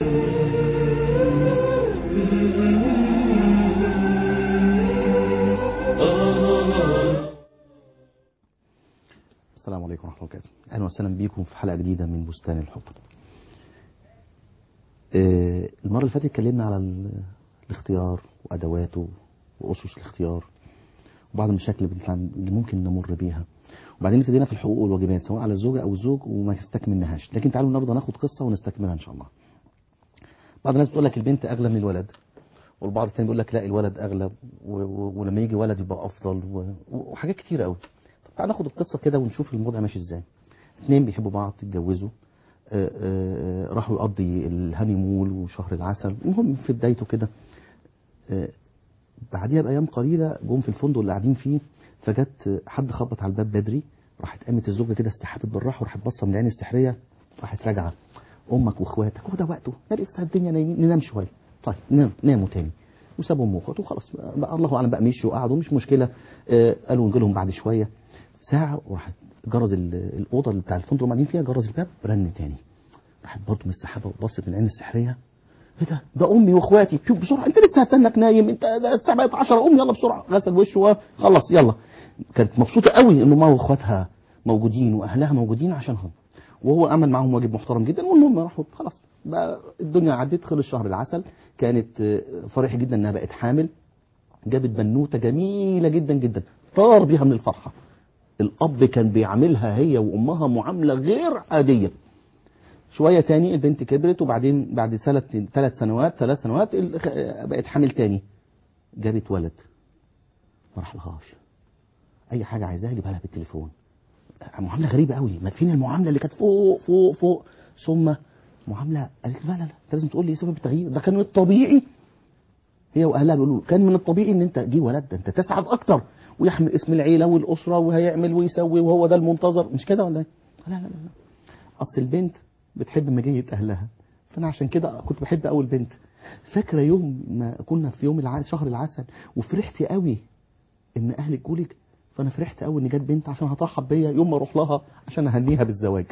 السلام عليكم ورحمة الله وبركاته أهلا وسهلا بكم في حلقة جديدة من بستان الحب آه، المرة اللي فاتت اتكلمنا على ال- الاختيار وأدواته وأسس الاختيار وبعض المشاكل اللي بنتع- اللي ممكن نمر بيها وبعدين ابتدينا في الحقوق والواجبات سواء على الزوجة أو الزوج وما استكملناهاش لكن تعالوا النهارده ناخد قصة ونستكملها إن شاء الله بعض الناس بتقول لك البنت أغلى من الولد والبعض التاني بيقول لك لا الولد أغلى و... و... ولما يجي ولد يبقى أفضل و... وحاجات كتيرة قوي طب تعال ناخد القصة كده ونشوف الموضوع ماشي ازاي اتنين بيحبوا بعض اتجوزوا آه، آه، راحوا يقضي الهاني مول وشهر العسل المهم في بدايته كده آه، بعديها بأيام قليلة جم في الفندق اللي قاعدين فيه فجت حد خبط على الباب بدري راحت قامت الزوجة كده استحبت بالراحة وراحت باصة من العين السحرية راحت راجعة أمك وإخواتك هو ده وقته ده لسه الدنيا نايمين ننام شوية طيب نام ناموا تاني وسابوا أم وإخواته وخلاص بقى الله أعلم بقى مشوا وقعدوا مش مشكلة آه، قالوا نجي لهم بعد شوية ساعة وراحت جرز ال- الأوضة اللي بتاع الفندق اللي قاعدين فيها جرز الباب رن تاني راحت برضه من السحابة وبصت من العين السحرية ايه ده ده امي واخواتي شوف بسرعه انت لسه هتنك نايم انت ده الساعه بقت 10 قوم يلا بسرعه غسل وشه وخلص يلا كانت مبسوطه قوي ان امها واخواتها موجودين واهلها موجودين عشانهم وهو عمل معاهم واجب محترم جدا والمهم راحوا خلاص بقى الدنيا عدت خلص شهر العسل كانت آه، فرحه جدا انها بقت حامل جابت بنوته جميله جدا جدا طار بيها من الفرحه الاب كان بيعاملها هي وامها معامله غير عاديه شوية تاني البنت كبرت وبعدين بعد ثلاث ثلاث سنوات ثلاث سنوات ال- بقت حامل تاني جابت ولد ما راح لهاش اي حاجة عايزاها جيبها لها بالتليفون معاملة غريبة قوي ما فين المعاملة اللي كانت فوق فوق فوق ثم معاملة قالت له لا لا لا انت لازم تقول لي ايه سبب التغيير ده كان من الطبيعي هي واهلها بيقولوا له كان من الطبيعي ان انت تجي ولد ده انت تسعد اكتر ويحمل اسم العيله والاسره وهيعمل ويسوي وهو ده المنتظر مش كده ولا ايه؟ لا لا لا لا اصل البنت بتحب مجية اهلها فانا عشان كده كنت بحب اول بنت فاكره يوم ما كنا في يوم الع... شهر العسل وفرحت قوي ان اهلك جولك فانا فرحت قوي ان جت بنت عشان هترحب بيا يوم ما اروح لها عشان اهنيها بالزواج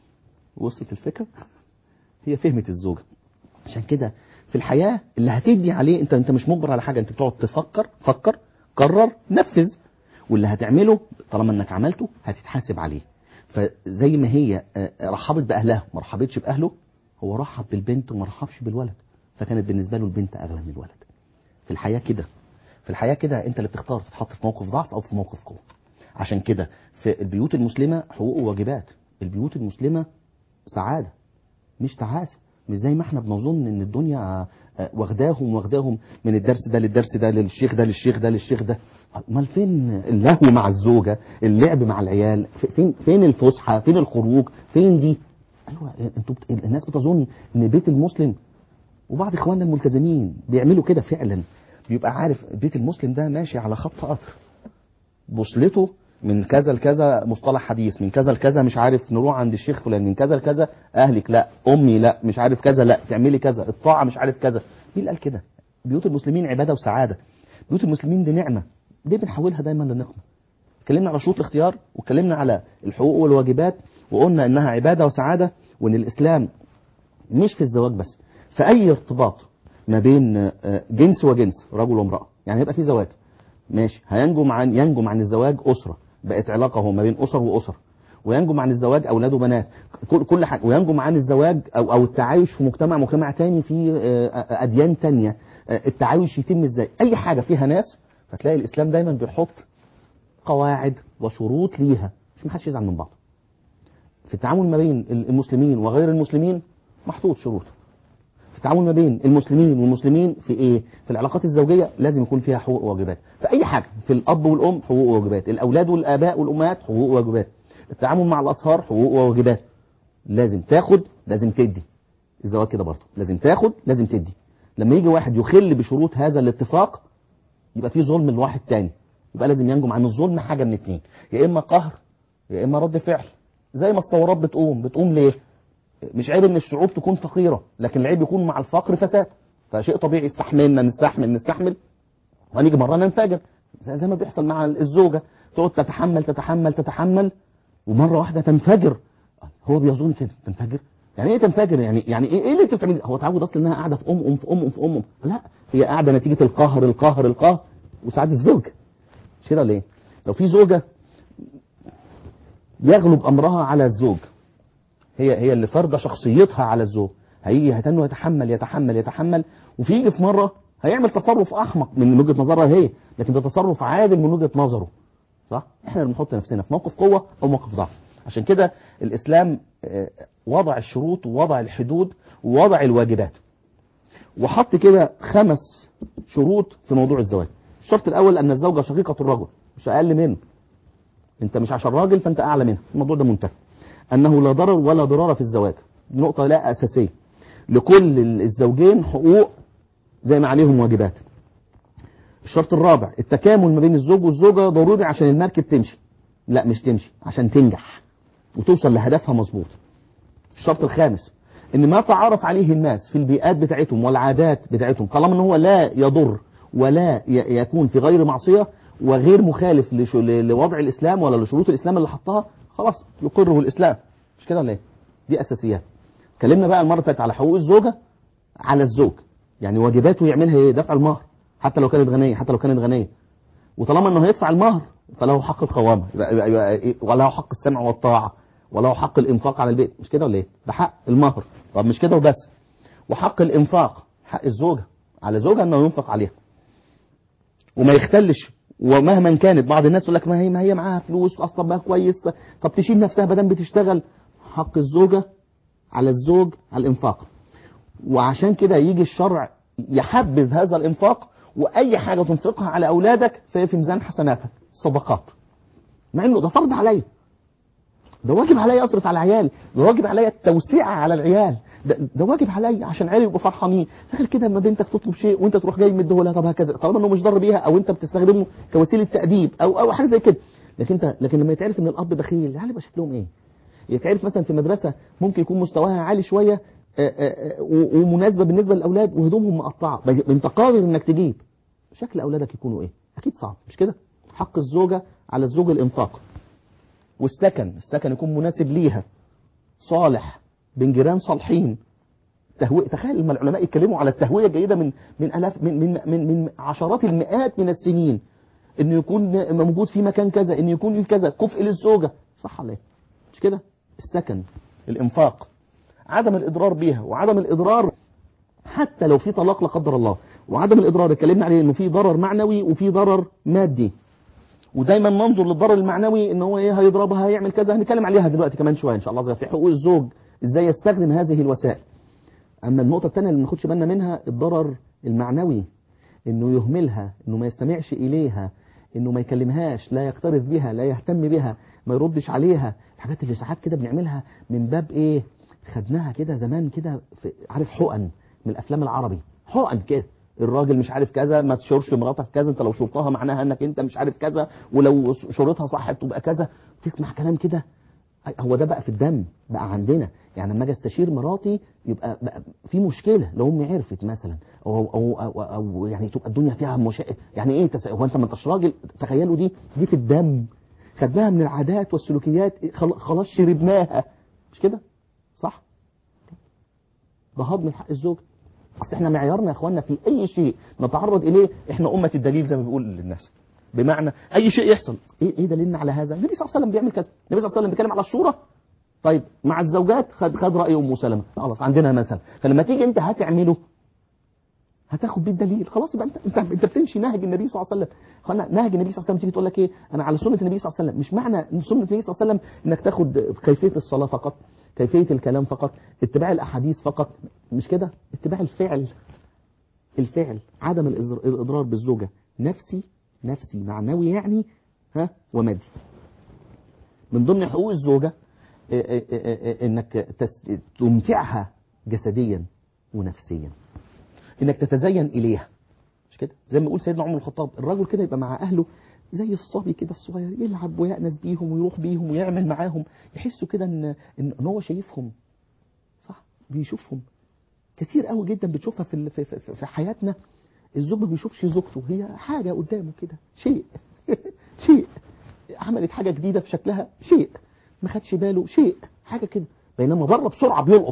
وصلت الفكره هي فهمت الزوجه عشان كده في الحياه اللي هتدي عليه انت انت مش مجبر على حاجه انت بتقعد تفكر فكر قرر نفذ واللي هتعمله طالما انك عملته هتتحاسب عليه فزي ما هي آه، رحبت باهلها ما رحبتش باهله هو رحب بالبنت وما رحبش بالولد فكانت بالنسبه له البنت اغلى من الولد في الحياه كده في الحياه كده انت اللي بتختار تتحط في موقف ضعف او في موقف قوه عشان كده في البيوت المسلمه حقوق وواجبات البيوت المسلمه سعاده مش تعاسه مش زي ما احنا بنظن ان الدنيا آه، آه، واخداهم واخداهم من الدرس ده للدرس ده للشيخ ده للشيخ ده للشيخ ده امال فين اللهو مع الزوجه اللعب مع العيال في- فين فين الفسحه فين الخروج فين دي ايوه انتوا بت... الناس بتظن ان بيت المسلم وبعض اخواننا الملتزمين بيعملوا كده فعلا بيبقى عارف بيت المسلم ده ماشي على خط قطر بوصلته من كذا لكذا مصطلح حديث من كذا لكذا مش عارف نروح عند الشيخ فلان من كذا لكذا اهلك لا امي لا مش عارف كذا لا تعملي كذا الطاعه مش عارف كذا مين اللي قال كده بيوت المسلمين عباده وسعاده بيوت المسلمين دي نعمه ليه بنحولها دايما لنقمه اتكلمنا على شروط الاختيار واتكلمنا على الحقوق والواجبات وقلنا انها عباده وسعاده وان الاسلام مش في الزواج بس في اي ارتباط ما بين آه، جنس وجنس رجل وامراه يعني يبقى في زواج ماشي هينجم عن ينجم عن الزواج اسره بقت علاقه هو ما بين اسر واسر وينجم عن الزواج اولاد وبنات كل كل حاجه وينجم عن الزواج او او التعايش في مجتمع مجتمع تاني في آه، آه، اديان تانية آه، التعايش يتم ازاي اي حاجه فيها ناس فتلاقي الاسلام دايما بيحط قواعد وشروط ليها مش محدش يزعل من بعض في التعامل ما بين المسلمين وغير المسلمين محطوط شروط في التعامل ما بين المسلمين والمسلمين في ايه في العلاقات الزوجيه لازم يكون فيها حقوق وواجبات في اي حاجه في الاب والام حقوق وواجبات الاولاد والاباء والامهات حقوق وواجبات التعامل مع الاصهار حقوق وواجبات لازم تاخد لازم تدي الزواج كده برضه لازم تاخد لازم تدي لما يجي واحد يخل بشروط هذا الاتفاق يبقى في ظلم لواحد تاني يبقى لازم ينجم عن الظلم حاجه من اتنين يا اما قهر يا اما رد فعل زي ما الثورات بتقوم بتقوم ليه مش عيب ان الشعوب تكون فقيره لكن العيب يكون مع الفقر فساد فشيء طبيعي استحملنا نستحمل نستحمل وهنيجي مره ننفجر زي, زي ما بيحصل مع الزوجه تقعد تتحمل تتحمل تتحمل ومره واحده تنفجر هو بيظن كده تنفجر يعني ايه تنفجر يعني يعني ايه ايه اللي انت بتعمله هو تعود اصلا انها قاعده في ام ام في ام ام في ام لا هي قاعده نتيجه القهر القهر القهر وساعات الزوج مش كده ولا ايه لو في زوجه يغلب امرها على الزوج هي هي اللي فرضه شخصيتها على الزوج هيجي هتنه يتحمل يتحمل يتحمل وفي يجي في مره هيعمل تصرف احمق من وجهه نظرها هي لكن ده تصرف عادل من وجهه نظره صح احنا اللي بنحط نفسنا في موقف قوه او موقف ضعف عشان كده الاسلام آه، وضع الشروط ووضع الحدود ووضع الواجبات وحط كده خمس شروط في موضوع الزواج الشرط الاول ان الزوجه شقيقه الرجل مش اقل منه انت مش عشان راجل فانت اعلى منها الموضوع ده منتهي انه لا ضرر ولا ضرار في الزواج دي نقطه لا اساسيه لكل الزوجين حقوق زي ما عليهم واجبات الشرط الرابع التكامل ما بين الزوج والزوجه ضروري عشان المركب تمشي لا مش تمشي عشان تنجح وتوصل لهدفها مظبوط الشرط الخامس ان ما تعرف عليه الناس في البيئات بتاعتهم والعادات بتاعتهم طالما ان هو لا يضر ولا ي- يكون في غير معصيه وغير مخالف لش- ل- لوضع الاسلام ولا لشروط الاسلام اللي حطها خلاص يقره الاسلام مش كده ولا ايه؟ دي اساسيات اتكلمنا بقى المره اللي فاتت على حقوق الزوجه على الزوج يعني واجباته يعملها ايه دفع المهر حتى لو كانت غنيه حتى لو كانت غنيه وطالما انه هيدفع المهر فله حق القوامه يبقى يبقى يبقى إيه؟ وله حق السمع والطاعه وله حق الانفاق على البيت مش كده ولا ايه ده حق المهر طب مش كده وبس وحق الانفاق حق الزوجه على زوجها انه ينفق عليها وما يختلش ومهما كانت بعض الناس يقول لك ما هي ما هي معاها فلوس اصلا بقى كويس طب تشيل نفسها بدل بتشتغل حق الزوجه على الزوج على الانفاق وعشان كده يجي الشرع يحبذ هذا الانفاق واي حاجه تنفقها على اولادك فهي في ميزان حسناتك صدقات مع انه ده فرض عليا ده واجب عليا اصرف على عيالي ده واجب عليا التوسعه على العيال ده, ده واجب عليا عشان عيالي يبقوا فرحانين تخيل كده لما بنتك تطلب شيء وانت تروح جاي مديه لها طب هكذا طالما انه مش ضر بيها او انت بتستخدمه كوسيله تاديب او او حاجه زي كده لكن انت لكن لما يتعرف ان الاب بخيل العيال يبقى شكلهم ايه؟ يتعرف مثلا في مدرسه ممكن يكون مستواها عالي شويه آه، آه، آه، و- ومناسبه بالنسبه للاولاد وهدومهم مقطعه بس انت قادر انك تجيب شكل اولادك يكونوا ايه؟ اكيد صعب مش كده؟ حق الزوجه على الزوج الانفاق والسكن السكن يكون مناسب ليها صالح بين جيران صالحين تهوية تخيل لما العلماء يتكلموا على التهوية الجيدة من من الاف من من من, من عشرات المئات من السنين انه يكون موجود في مكان كذا انه يكون في كذا كفء للزوجة صح ولا ايه؟ مش كده؟ السكن الانفاق عدم الاضرار بيها وعدم الاضرار حتى لو في طلاق لا قدر الله وعدم الاضرار اتكلمنا عليه انه في ضرر معنوي وفي ضرر مادي ودايما ننظر للضرر المعنوي ان هو ايه هيضربها هيعمل كذا هنتكلم عليها دلوقتي كمان شويه ان شاء الله في حقوق الزوج ازاي يستخدم هذه الوسائل اما النقطه الثانيه اللي ما ناخدش بالنا منها الضرر المعنوي انه يهملها انه ما يستمعش اليها انه ما يكلمهاش لا يكترث بها لا يهتم بها ما يردش عليها الحاجات اللي ساعات كده بنعملها من باب ايه خدناها كده زمان كده في- عارف حقن من الافلام العربي حقن كده الراجل مش عارف كذا ما تشورش مراتك كذا انت لو شرطها معناها انك انت مش عارف كذا ولو شرطها صح تبقى كذا تسمع كلام كده هو ده بقى في الدم بقى عندنا يعني لما اجي استشير مراتي يبقى بقى في مشكله لو امي عرفت مثلا او او او, أو يعني تبقى الدنيا فيها مشاكل يعني ايه تس... هو انت ما انتش راجل تخيلوا دي دي في الدم خدناها من العادات والسلوكيات خل- خلاص شربناها مش كده صح ده هضم حق الزوج اصل احنا معيارنا يا اخوانا في اي شيء نتعرض اليه احنا امه الدليل زي ما بيقول للناس بمعنى اي شيء يحصل ايه ايه دليلنا على هذا النبي صلى الله عليه وسلم بيعمل كذا النبي صلى الله عليه وسلم بيتكلم على الشورى طيب مع الزوجات خد خد راي ام سلمة خلاص عندنا مثل فلما تيجي انت هتعمله هتاخد بيه الدليل خلاص يبقى انت انت انت بتمشي نهج النبي صلى الله عليه وسلم خلنا نهج النبي صلى الله عليه وسلم تيجي تقول لك ايه انا على سنه النبي صلى الله عليه وسلم مش معنى ان سنه النبي صلى الله عليه وسلم انك تاخد كيفيه الصلاه فقط كيفيه الكلام فقط اتباع الاحاديث فقط مش كده اتباع الفعل الفعل عدم الإضر- الاضرار بالزوجه نفسي نفسي معنوي يعني ها ومادي من ضمن حقوق الزوجه اه، اه، اه، اه، انك تس- تمتعها جسديا ونفسيا انك تتزين اليها مش كده زي ما يقول سيدنا عمر الخطاب الراجل كده يبقى مع اهله زي الصبي كده الصغير يلعب ويأنس بيهم ويروح بيهم ويعمل معاهم يحسوا كده ان ان إن هو شايفهم صح بيشوفهم كتير قوي جدا بتشوفها في ال- في في, في حياتنا الزوج ما بيشوفش زوجته هي حاجه قدامه كده شيء شيء عملت حاجه جديده في شكلها شيء ما خدش باله شيء حاجه كده بينما بره بسرعه بيلقط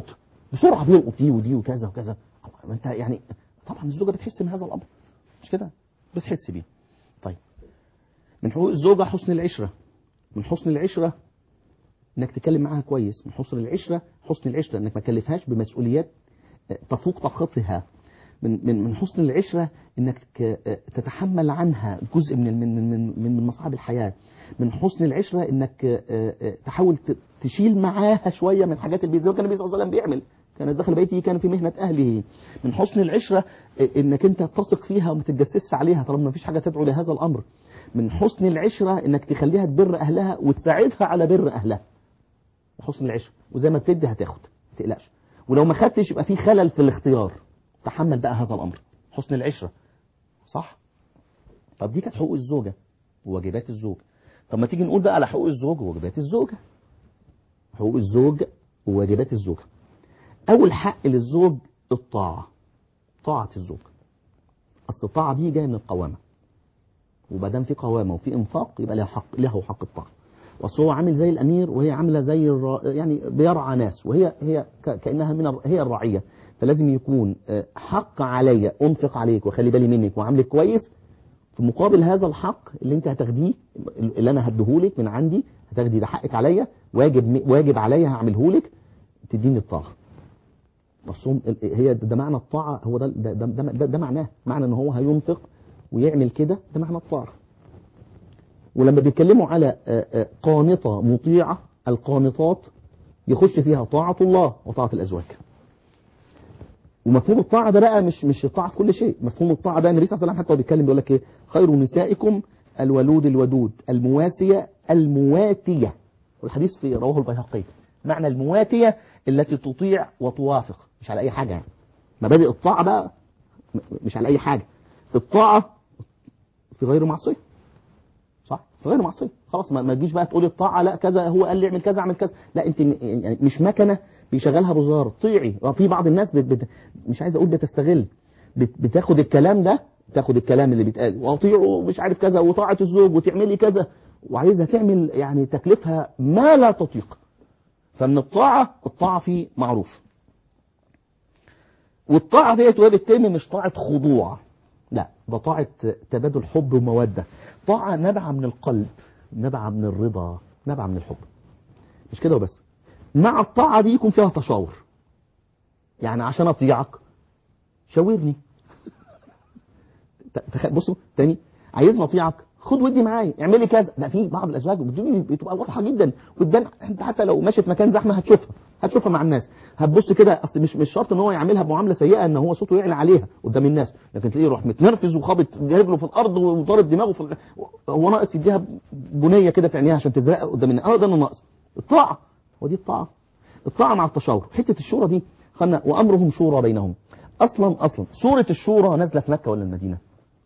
بسرعه بيلقط دي ودي وكذا وكذا ما انت يعني طبعا الزوجه بتحس بهذا الامر مش كده بتحس بيه طيب من حقوق الزوجه حسن العشره من حسن العشره انك تتكلم معاها كويس من حسن العشره حسن العشره انك ما تكلفهاش بمسؤوليات تفوق طاقتها من من من حسن العشره انك ك- تتحمل عنها جزء من من من من, من مصاعب الحياه من حسن العشره انك آه، آه، تحاول ت- تشيل معاها شويه من حاجات البيت زي ما كان النبي صلى الله عليه وسلم بيعمل كان داخل بيته كان في مهنه اهله من حسن العشره آه، انك انت تثق فيها وما تتجسسش عليها طالما ما فيش حاجه تدعو لهذا الامر من حسن العشره انك تخليها تبر اهلها وتساعدها على بر اهلها حسن العشره وزي ما بتدي هتاخد ما تقلقش ولو ما خدتش يبقى في خلل في الاختيار تحمل بقى هذا الامر حسن العشره صح طب دي كانت حقوق الزوجه وواجبات الزوج طب ما تيجي نقول بقى على حقوق الزوج وواجبات الزوجه حقوق الزوج وواجبات الزوجه اول حق للزوج الطاعه طاعه الزوج اصل الطاعه دي جايه من القوامه وما دام في قوامه وفي انفاق يبقى له حق له حق الطاعه واصل هو عامل زي الامير وهي عامله زي الر... يعني بيرعى ناس وهي هي ك... كانها من الر... هي الرعيه فلازم يكون آه، حق عليا انفق عليك واخلي بالي منك وعاملك كويس في مقابل هذا الحق اللي انت هتاخديه اللي انا هديهولك من عندي هتاخدي ده حقك عليا واجب واجب عليا هعملهولك تديني الطاعه مفهوم هي ده معنى الطاعه هو ده ده, ده, ده, ده, ده معناه معنى ان هو هينفق ويعمل كده ده معنى الطاعه ولما بيتكلموا على آه، آه، قانطة مطيعة القانطات يخش فيها طاعة الله وطاعة الأزواج ومفهوم الطاعة ده بقى مش مش الطاعة في كل شيء مفهوم الطاعة ده النبي صلى الله عليه وسلم حتى هو بيتكلم بيقول لك ايه خير نسائكم الولود الودود المواسية المواتية والحديث في رواه البيهقي معنى المواتية التي تطيع وتوافق مش على أي حاجة يعني مبادئ الطاعة بقى م- مش على أي حاجة الطاعة في غير معصية صح في غير معصيه خلاص ما ما تجيش بقى تقولي الطاعه لا كذا هو قال لي اعمل كذا اعمل كذا لا انت م- يعني مش مكنه بيشغلها بزار طيعي في بعض الناس بت بت مش عايز اقول بتستغل بت بتاخد الكلام ده تاخد الكلام اللي بيتقال واطيعوا مش عارف كذا وطاعه الزوج وتعملي كذا وعايزها تعمل يعني تكلفها ما لا تطيق فمن الطاعه الطاعه في معروف والطاعه ديت وهي بتتم مش طاعه خضوع لا ده طاعة تبادل حب ومودة طاعة نابعة من القلب نابعة من الرضا نابعة من الحب مش كده وبس مع الطاعة دي يكون فيها تشاور يعني عشان أطيعك شاورني ت- تخ- بصوا تاني عايزني أطيعك خد ودي معايا اعملي كذا ده في بعض الازواج بتبقى بتبقى واضحه جدا قدام انت حتى لو ماشي في مكان زحمه هتشوفها هتشوفها مع الناس هتبص كده اصل مش مش شرط ان هو يعملها بمعامله سيئه ان هو صوته يعلى عليها قدام الناس لكن تلاقيه يروح متنرفز وخابط رجله في الارض وضارب دماغه في ال- هو ناقص يديها بنيه كده في عينيها عشان تزرقها قدام الناس اه ده اللي ناقص الطاعه ودي الطاعه الطاعه مع التشاور حته الشورى دي خلنا وامرهم شورى بينهم اصلا اصلا سوره الشورى نازله في مكه ولا المدينه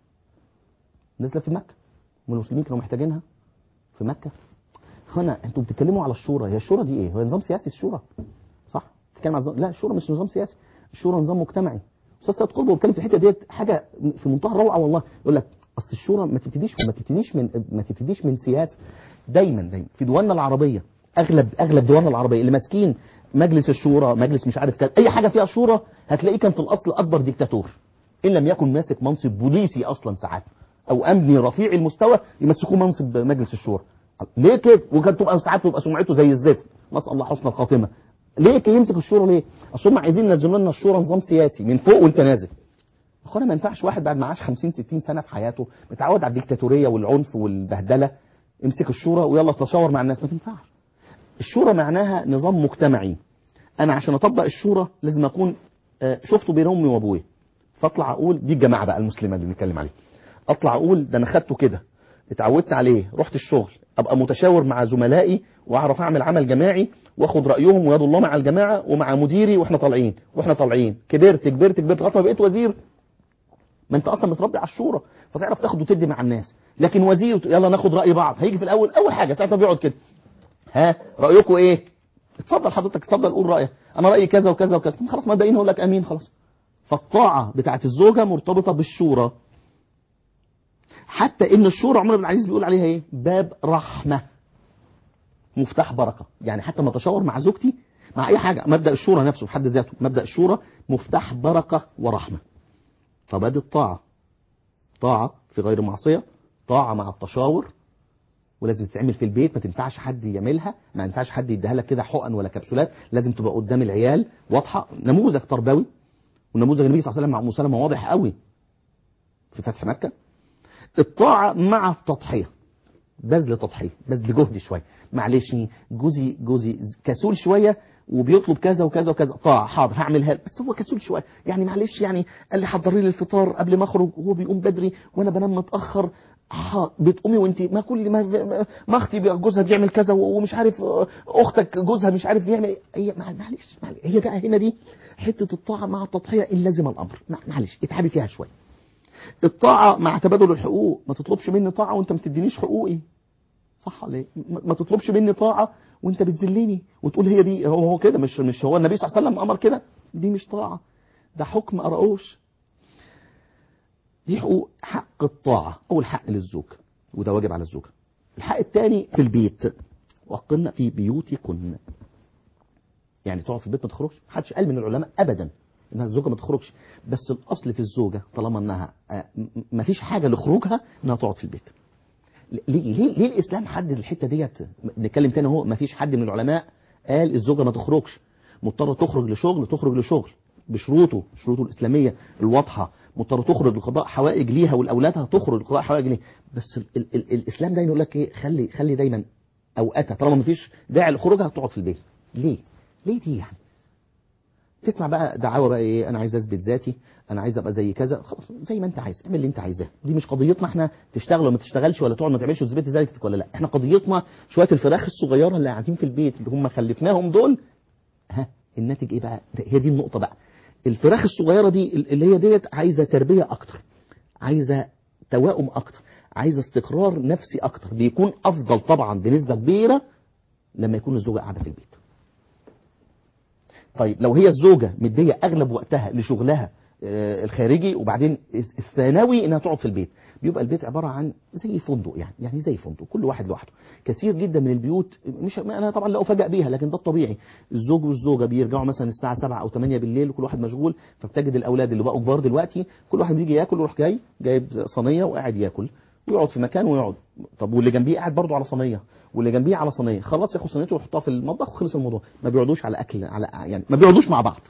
نازله في مكه والمسلمين كانوا محتاجينها في مكه اخوانا انتوا بتتكلموا على الشورى هي الشورى دي ايه هو نظام سياسي الشورى صح بتتكلم على نظام لا الشورى مش نظام سياسي الشورى نظام مجتمعي استاذ سيد قطب بيتكلم في الحته ديت حاجه في منتهى الروعه والله يقول لك اصل الشورى ما تبتديش ما تبتديش من ما تبتديش من سياسه دايما دايما في دولنا العربيه اغلب اغلب دولنا العربيه اللي ماسكين مجلس الشورى مجلس مش عارف كذا اي حاجه فيها شورى هتلاقيه كان في الاصل اكبر ديكتاتور ان لم يكن ماسك منصب بوليسي اصلا ساعات او امني رفيع المستوى يمسكوه منصب مجلس الشورى ليه كده وكانت تبقى ساعات تبقى سمعته زي الزفت نسال الله حسن الخاتمه ليه كده يمسك الشورى ليه اصل هم عايزين ينزلوا لنا الشورى نظام سياسي من فوق وانت نازل اخوانا ما ينفعش واحد بعد ما عاش 50 60 سنه في حياته متعود على الديكتاتوريه والعنف والبهدله يمسك الشورى ويلا تشاور مع الناس ما تنفعش الشورى معناها نظام مجتمعي انا عشان اطبق الشورى لازم اكون آه، شفته بين امي وابويا فاطلع اقول دي الجماعه بقى المسلمه اللي بنتكلم عليه اطلع اقول ده انا خدته كده اتعودت عليه رحت الشغل ابقى متشاور مع زملائي واعرف اعمل عمل جماعي واخد رايهم ويد الله مع الجماعه ومع مديري واحنا طالعين واحنا طالعين كبرت كبرت كبرت لغايه ما بقيت وزير ما انت اصلا متربي على الشورى فتعرف تاخد وتدي مع الناس لكن وزير يلا ناخد راي بعض هيجي في الاول اول حاجه ساعه ما بيقعد كده ها رايكم ايه اتفضل حضرتك اتفضل قول رايك انا رايي كذا وكذا وكذا خلاص ما الباقيين هقول لك امين خلاص فالطاعه بتاعت الزوجه مرتبطه بالشورى حتى ان الشورى عمر بن العزيز بيقول عليها ايه باب رحمه مفتاح بركه يعني حتى ما اتشاور مع زوجتي مع اي حاجه مبدا الشورى نفسه في حد ذاته مبدا الشورى مفتاح بركه ورحمه طب ادي الطاعه طاعه في غير معصيه طاعه مع التشاور ولازم تتعمل في البيت ما تنفعش حد يعملها ما ينفعش حد يديها لك كده حقن ولا كبسولات لازم تبقى قدام العيال واضحه نموذج تربوي ونموذج النبي صلى الله عليه وسلم مع ام سلمة واضح قوي في فتح مكه الطاعه مع التضحيه بذل تضحيه بذل جهد شويه معلش جوزي جوزي كسول شويه وبيطلب كذا وكذا وكذا طاعه حاضر هعملها بس هو كسول شويه يعني معلش يعني قال لي حضري لي الفطار قبل ما اخرج وهو بيقوم بدري وانا بنام متاخر ها بتقومي وانت ما كل ما ما اختي جوزها بيعمل كذا ومش عارف اختك جوزها مش عارف بيعمل هي معلش معلش هي بقى هنا دي حته الطاعه مع التضحيه ان لازم الامر معلش اتعبي فيها شويه الطاعه مع تبادل الحقوق ما تطلبش مني طاعه وانت ما تدينيش حقوقي صح ولا ايه ما تطلبش مني طاعه وانت بتذلني وتقول هي دي هو هو كده مش مش هو النبي صلى الله عليه وسلم امر كده دي مش طاعه ده حكم قرقوش دي حقوق حق الطاعه اول حق للزوج وده واجب على الزوجه الحق الثاني في البيت وقلنا في بيوتكن يعني تقعد في البيت ما تخرجش محدش قال من العلماء ابدا انها الزوجه ما تخرجش بس الاصل في الزوجه طالما انها ما فيش حاجه لخروجها انها تقعد في البيت ليه ليه ليه الاسلام حدد الحته ديت نتكلم تاني اهو ما فيش حد من العلماء قال الزوجه ما تخرجش مضطره تخرج لشغل تخرج لشغل بشروطه شروطه الاسلاميه الواضحه مضطره تخرج لقضاء حوائج ليها ولاولادها تخرج لقضاء حوائج ليها بس ال ال ال الاسلام دايما يقول لك ايه خلي خلي دايما اوقاتها طالما ما فيش داعي لخروجها تقعد في البيت ليه ليه دي يعني تسمع بقى دعاوى بقى ايه انا عايز اثبت ذاتي انا عايز ابقى زي كذا خلاص زي ما انت عايز اعمل اللي انت عايزاه دي مش قضيتنا احنا تشتغل ولا ما تشتغلش ولا تقعد ما تعملش وتثبت ذاتك ولا لا احنا قضيتنا شويه الفراخ الصغيره اللي قاعدين في البيت اللي هم خلفناهم دول ها الناتج ايه بقى هي دي النقطه بقى الفراخ الصغيره دي اللي هي ديت عايزه تربيه اكتر عايزه توائم اكتر عايزه استقرار نفسي اكتر بيكون افضل طبعا بنسبه كبيره لما يكون الزوجه قاعده في البيت طيب لو هي الزوجه مديه اغلب وقتها لشغلها الخارجي وبعدين الثانوي انها تقعد في البيت بيبقى البيت عباره عن زي فندق يعني يعني زي فندق كل واحد لوحده كثير جدا من البيوت مش انا طبعا لا افاجئ بيها لكن ده الطبيعي الزوج والزوجه بيرجعوا مثلا الساعه 7 او 8 بالليل وكل واحد مشغول فبتجد الاولاد اللي بقوا كبار دلوقتي كل واحد بيجي ياكل ويروح جاي جايب صينيه وقاعد ياكل ويقعد في مكان ويقعد طب واللي جنبيه قاعد برضه على صينيه واللي جنبيه على صينيه خلاص ياخد صينيته ويحطها في المطبخ وخلص الموضوع ما بيقعدوش على اكل على يعني ما بيقعدوش مع بعض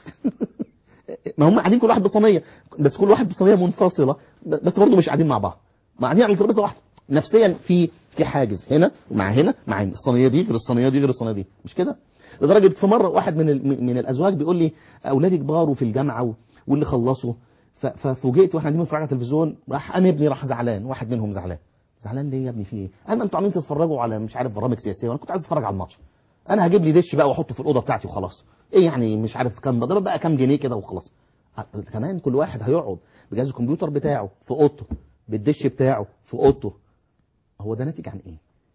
ما هم قاعدين كل واحد بصينيه بس كل واحد بصينيه منفصله بس برضه مش قاعدين مع بعض ما قاعدين على ترابيزه واحده نفسيا في في حاجز هنا مع هنا مع هنا الصينيه دي غير الصينيه دي غير الصينيه دي مش كده لدرجه في مره واحد من من الازواج بيقول لي اولادي كبار وفي الجامعه واللي خلصوا ففوجئت واحنا قاعدين بنتفرج على التلفزيون راح قام ابني راح زعلان واحد منهم زعلان زعلان ليه يا ابني في ايه قال ما انتوا عاملين تتفرجوا على مش عارف برامج سياسيه وانا كنت عايز اتفرج على الماتش انا هجيب لي دش بقى واحطه في الاوضه بتاعتي وخلاص ايه يعني مش عارف كام ده بقى كام جنيه كده وخلاص كمان كل واحد هيقعد بجهاز الكمبيوتر بتاعه في اوضته بالدش بتاعه في اوضته هو ده ناتج عن ايه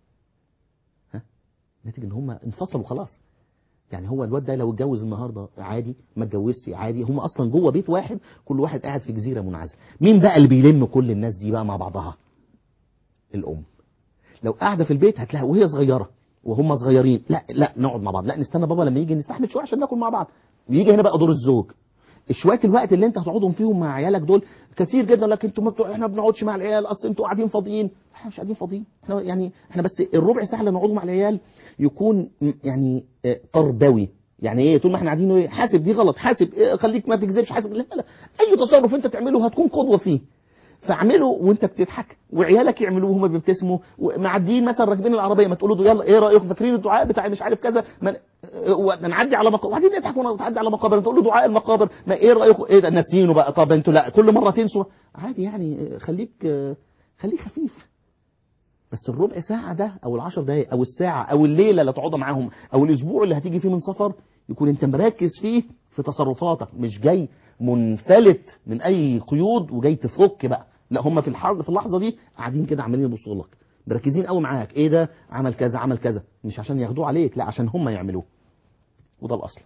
ها ناتج ان هم انفصلوا خلاص يعني هو الواد ده لو اتجوز النهارده عادي ما اتجوزش عادي هم اصلا جوه بيت واحد كل واحد قاعد في جزيره منعزله مين بقى اللي بيلم كل الناس دي بقى مع بعضها الام لو قاعده في البيت هتلاقيها وهي صغيره وهم صغيرين لا لا نقعد مع بعض لا نستنى بابا لما يجي نستحمل شويه عشان ناكل مع بعض ويجي هنا بقى دور الزوج شويه الوقت اللي انت هتقعدهم فيهم مع عيالك دول كتير جدا لك انتوا ما بتوع احنا ما بنقعدش مع العيال اصل انتوا قاعدين فاضيين احنا مش قاعدين فاضيين احنا يعني احنا بس الربع ساعه اللي نقعدوا مع العيال يكون يعني تربوي يعني ايه طول ما احنا قاعدين حاسب دي غلط حاسب إيه خليك ما تكذبش حاسب لا لا اي تصرف انت تعمله هتكون قدوه فيه فاعمله وانت بتضحك وعيالك يعملوه وهم بيبتسموا معديين مثلا راكبين العربيه ما تقولوا يلا ايه رايكم فاكرين الدعاء بتاع مش عارف كذا ما نعدي على مقابر وبعدين نضحك ونعدي على مقابر تقول له دعاء المقابر ما ايه رايكم ايه ده ناسيينه بقى طب انتوا لا كل مره تنسوا عادي يعني خليك خليك خفيف بس الربع ساعة ده أو العشر دقايق أو الساعة أو الليلة اللي تقعدوا معاهم أو الأسبوع اللي هتيجي فيه من سفر يكون أنت مركز فيه في تصرفاتك مش جاي منفلت من أي قيود وجاي تفك بقى لا هم في الحرب في اللحظة دي قاعدين كده عمالين يبصوا لك مركزين قوي معاك ايه ده عمل كذا عمل كذا مش عشان ياخدوه عليك لا عشان هم يعملوه وده الاصل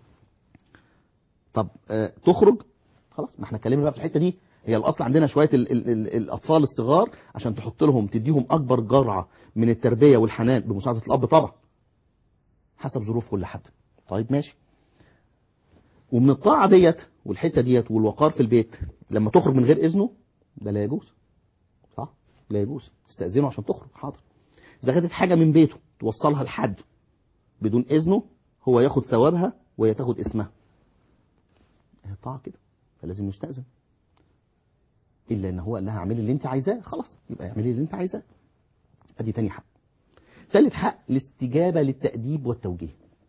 طب آه تخرج خلاص ما احنا اتكلمنا بقى في الحته دي هي الاصل عندنا شويه ال ال ال الاطفال الصغار عشان تحط لهم تديهم اكبر جرعه من التربيه والحنان بمساعده الاب طبعا حسب ظروف كل حد طيب ماشي ومن الطاعه ديت والحته ديت والوقار في البيت لما تخرج من غير اذنه ده لا يجوز صح لا يجوز تستاذنه عشان تخرج حاضر اذا خدت حاجه من بيته توصلها لحد بدون اذنه هو ياخد ثوابها وهي تاخد اسمها هي الطاعه كده فلازم نستاذن الا ان هو قال لها اعملي اللي انت عايزاه خلاص يبقى اعملي اللي انت عايزاه ادي تاني حق ثالث حق الاستجابه للتاديب والتوجيه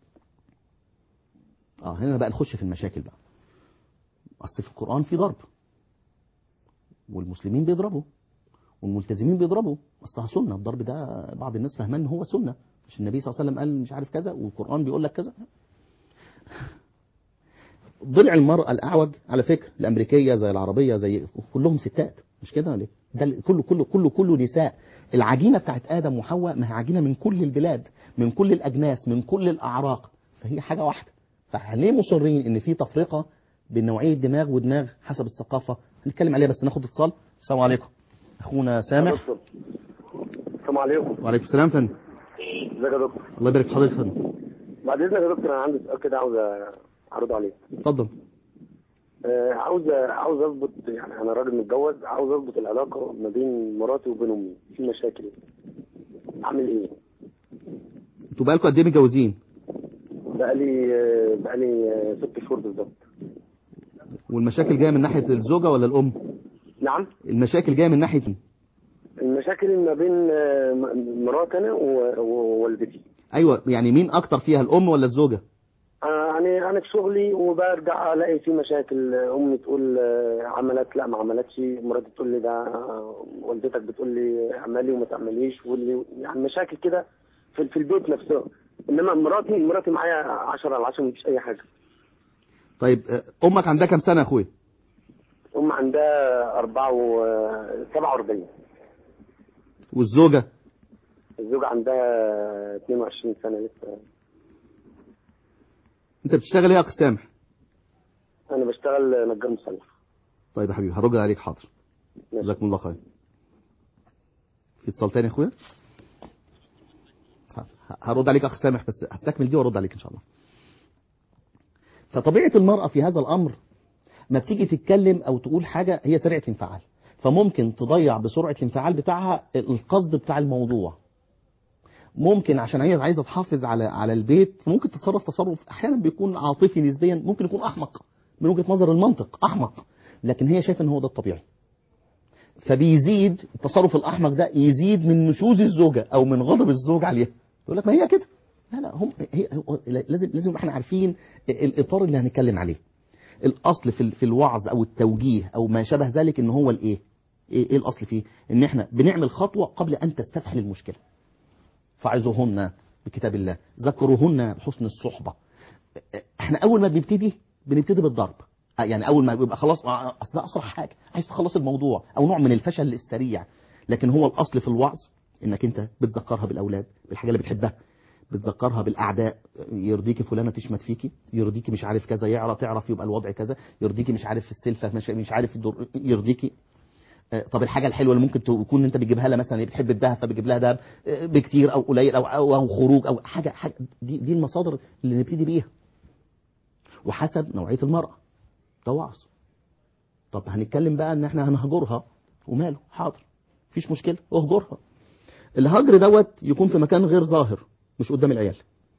اه هنا بقى نخش في المشاكل بقى اصل في القران في ضرب والمسلمين بيضربوا والملتزمين بيضربوا اصلها سنه الضرب ده بعض الناس فاهمان ان هو سنه مش النبي صلى الله عليه وسلم قال مش عارف كذا والقران بيقول لك كذا ضلع المرأة الأعوج على فكرة الأمريكية زي العربية زي كلهم ستات مش كده ولا إيه؟ ده ال- كله كله كله كله نساء العجينة بتاعت آدم وحواء ما هي عجينة من كل البلاد من كل الأجناس من كل الأعراق فهي حاجة واحدة فليه مصرين إن في تفرقة بين نوعية دماغ ودماغ حسب الثقافة هنتكلم عليها بس ناخد اتصال السلام عليكم أخونا سامح دكتور السلام عليكم وعليكم السلام فندم ازيك يا دكتور الله يبارك في حضرتك فندم بعد اذنك يا دكتور انا عندي سؤال كده عاوز اعرضه عليك اتفضل آه، عاوز عاوز اظبط يعني انا راجل متجوز عاوز اظبط العلاقه ما بين مراتي وبين امي في مشاكل اعمل ايه؟ انتوا بقالكم قد ايه متجوزين بقالي آه، بقالي آه، ست شهور بالظبط والمشاكل جايه من ناحيه الزوجه ولا الام نعم المشاكل جايه من ناحيه مين؟ المشاكل ما بين آه، م- مراتي انا و- ووالدتي ايوه يعني مين اكتر فيها الام ولا الزوجه انا يعني انا في شغلي وبرجع الاقي في مشاكل امي تقول آه، عملت لا ما عملتش مراتي تقول لي ده آه، والدتك بتقول لي اعملي وما تعمليش واللي يعني مشاكل كده في في البيت نفسه انما مراتي مراتي معايا 10 على 10 مفيش اي حاجه طيب آه، امك عندها كام سنه يا اخويا ام عندها 4 و 47 والزوجه الزوجه عندها 22 سنه لسه انت بتشتغل ايه يا اخ سامح انا بشتغل نجار مسلح طيب يا حبيبي هرد عليك حاضر ماشي. جزاكم الله خير في اتصال تاني يا اخويا ه- هرد عليك اخ سامح بس هستكمل دي وارد عليك ان شاء الله فطبيعه المراه في هذا الامر ما بتيجي تتكلم او تقول حاجه هي سريعه الانفعال فممكن تضيع بسرعه الانفعال بتاعها القصد بتاع الموضوع ممكن عشان هي عايزه تحافظ على على البيت ممكن تتصرف تصرف احيانا بيكون عاطفي نسبيا ممكن يكون احمق من وجهه نظر المنطق احمق لكن هي شايفه ان هو ده الطبيعي فبيزيد التصرف الاحمق ده يزيد من نشوز الزوجه او من غضب الزوج عليها يقول لك ما هي كده لا لا هم هي هو- لازم لازم احنا عارفين الاطار اللي هنتكلم عليه الاصل في ال- في الوعظ او التوجيه او ما شابه ذلك ان هو الايه ايه إيه الاصل فيه ان احنا بنعمل خطوه قبل ان تستفحل المشكله فعظوهن بكتاب الله ذكروهن بحسن الصحبه احنا اول ما بنبتدي بنبتدي بالضرب يعني اول ما بيبقى خلاص آه، اصل ده اسرع حاجه عايز تخلص الموضوع او نوع من الفشل السريع لكن هو الاصل في الوعظ انك انت بتذكرها بالاولاد بالحاجه اللي بتحبها بتذكرها بالاعداء يرضيكي فلانه تشمت فيكي يرضيكي مش عارف كذا يعرف تعرف يبقى الوضع كذا يرضيكي مش عارف في السلفه مش, مش عارف الدر... يرضيكي آه، طب الحاجه الحلوه اللي ممكن تكون انت بتجيبها لها مثلا هي بتحب الذهب فبتجيب لها ذهب آه، بكتير او قليل او او, أو خروج او حاجه حاجه دي, دي المصادر اللي نبتدي بيها وحسب نوعيه المراه ده وعظ طب هنتكلم بقى ان احنا هنهجرها وماله حاضر مفيش مشكله اهجرها الهجر دوت يكون في مكان غير ظاهر مش قدام العيال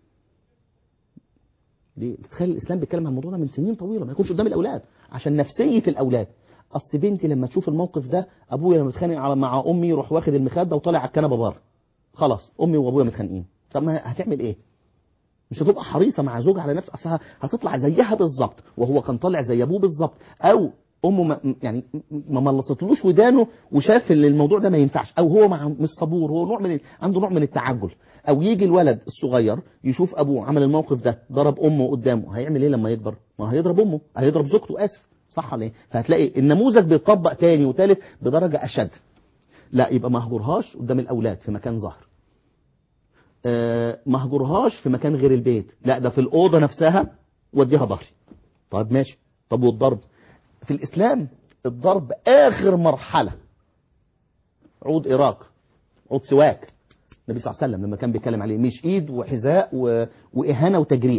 دي تخيل الاسلام بيتكلم عن الموضوع ده من سنين طويله ما يكونش قدام الاولاد عشان نفسيه الاولاد اصل بنتي لما تشوف الموقف ده ابويا لما متخانق على مع امي يروح واخد المخده وطالع على الكنبه بره خلاص امي وابويا متخانقين طب ما هتعمل ايه مش هتبقى حريصه مع زوجها على نفس اصلها هتطلع زيها بالظبط وهو كان طالع زي ابوه بالظبط او امه ما يعني ما ملصتلوش ودانه وشاف ان الموضوع ده ما ينفعش او هو مع مش صبور هو نوع من عنده نوع من التعجل او يجي الولد الصغير يشوف ابوه عمل الموقف ده ضرب امه قدامه هيعمل ايه لما يكبر ما هيضرب امه هيضرب زوجته اسف صح ولا ايه فهتلاقي النموذج بيطبق تاني وتالت بدرجه اشد لا يبقى ما اهجرهاش قدام الاولاد في مكان ظاهر آه، ما اهجرهاش في مكان غير البيت لا ده في الاوضه نفسها وديها ظهري طب ماشي طب والضرب في الاسلام الضرب اخر مرحله عود اراق عود سواك النبي صلى الله عليه وسلم لما كان بيتكلم عليه مش ايد وحذاء و... واهانه وتجريح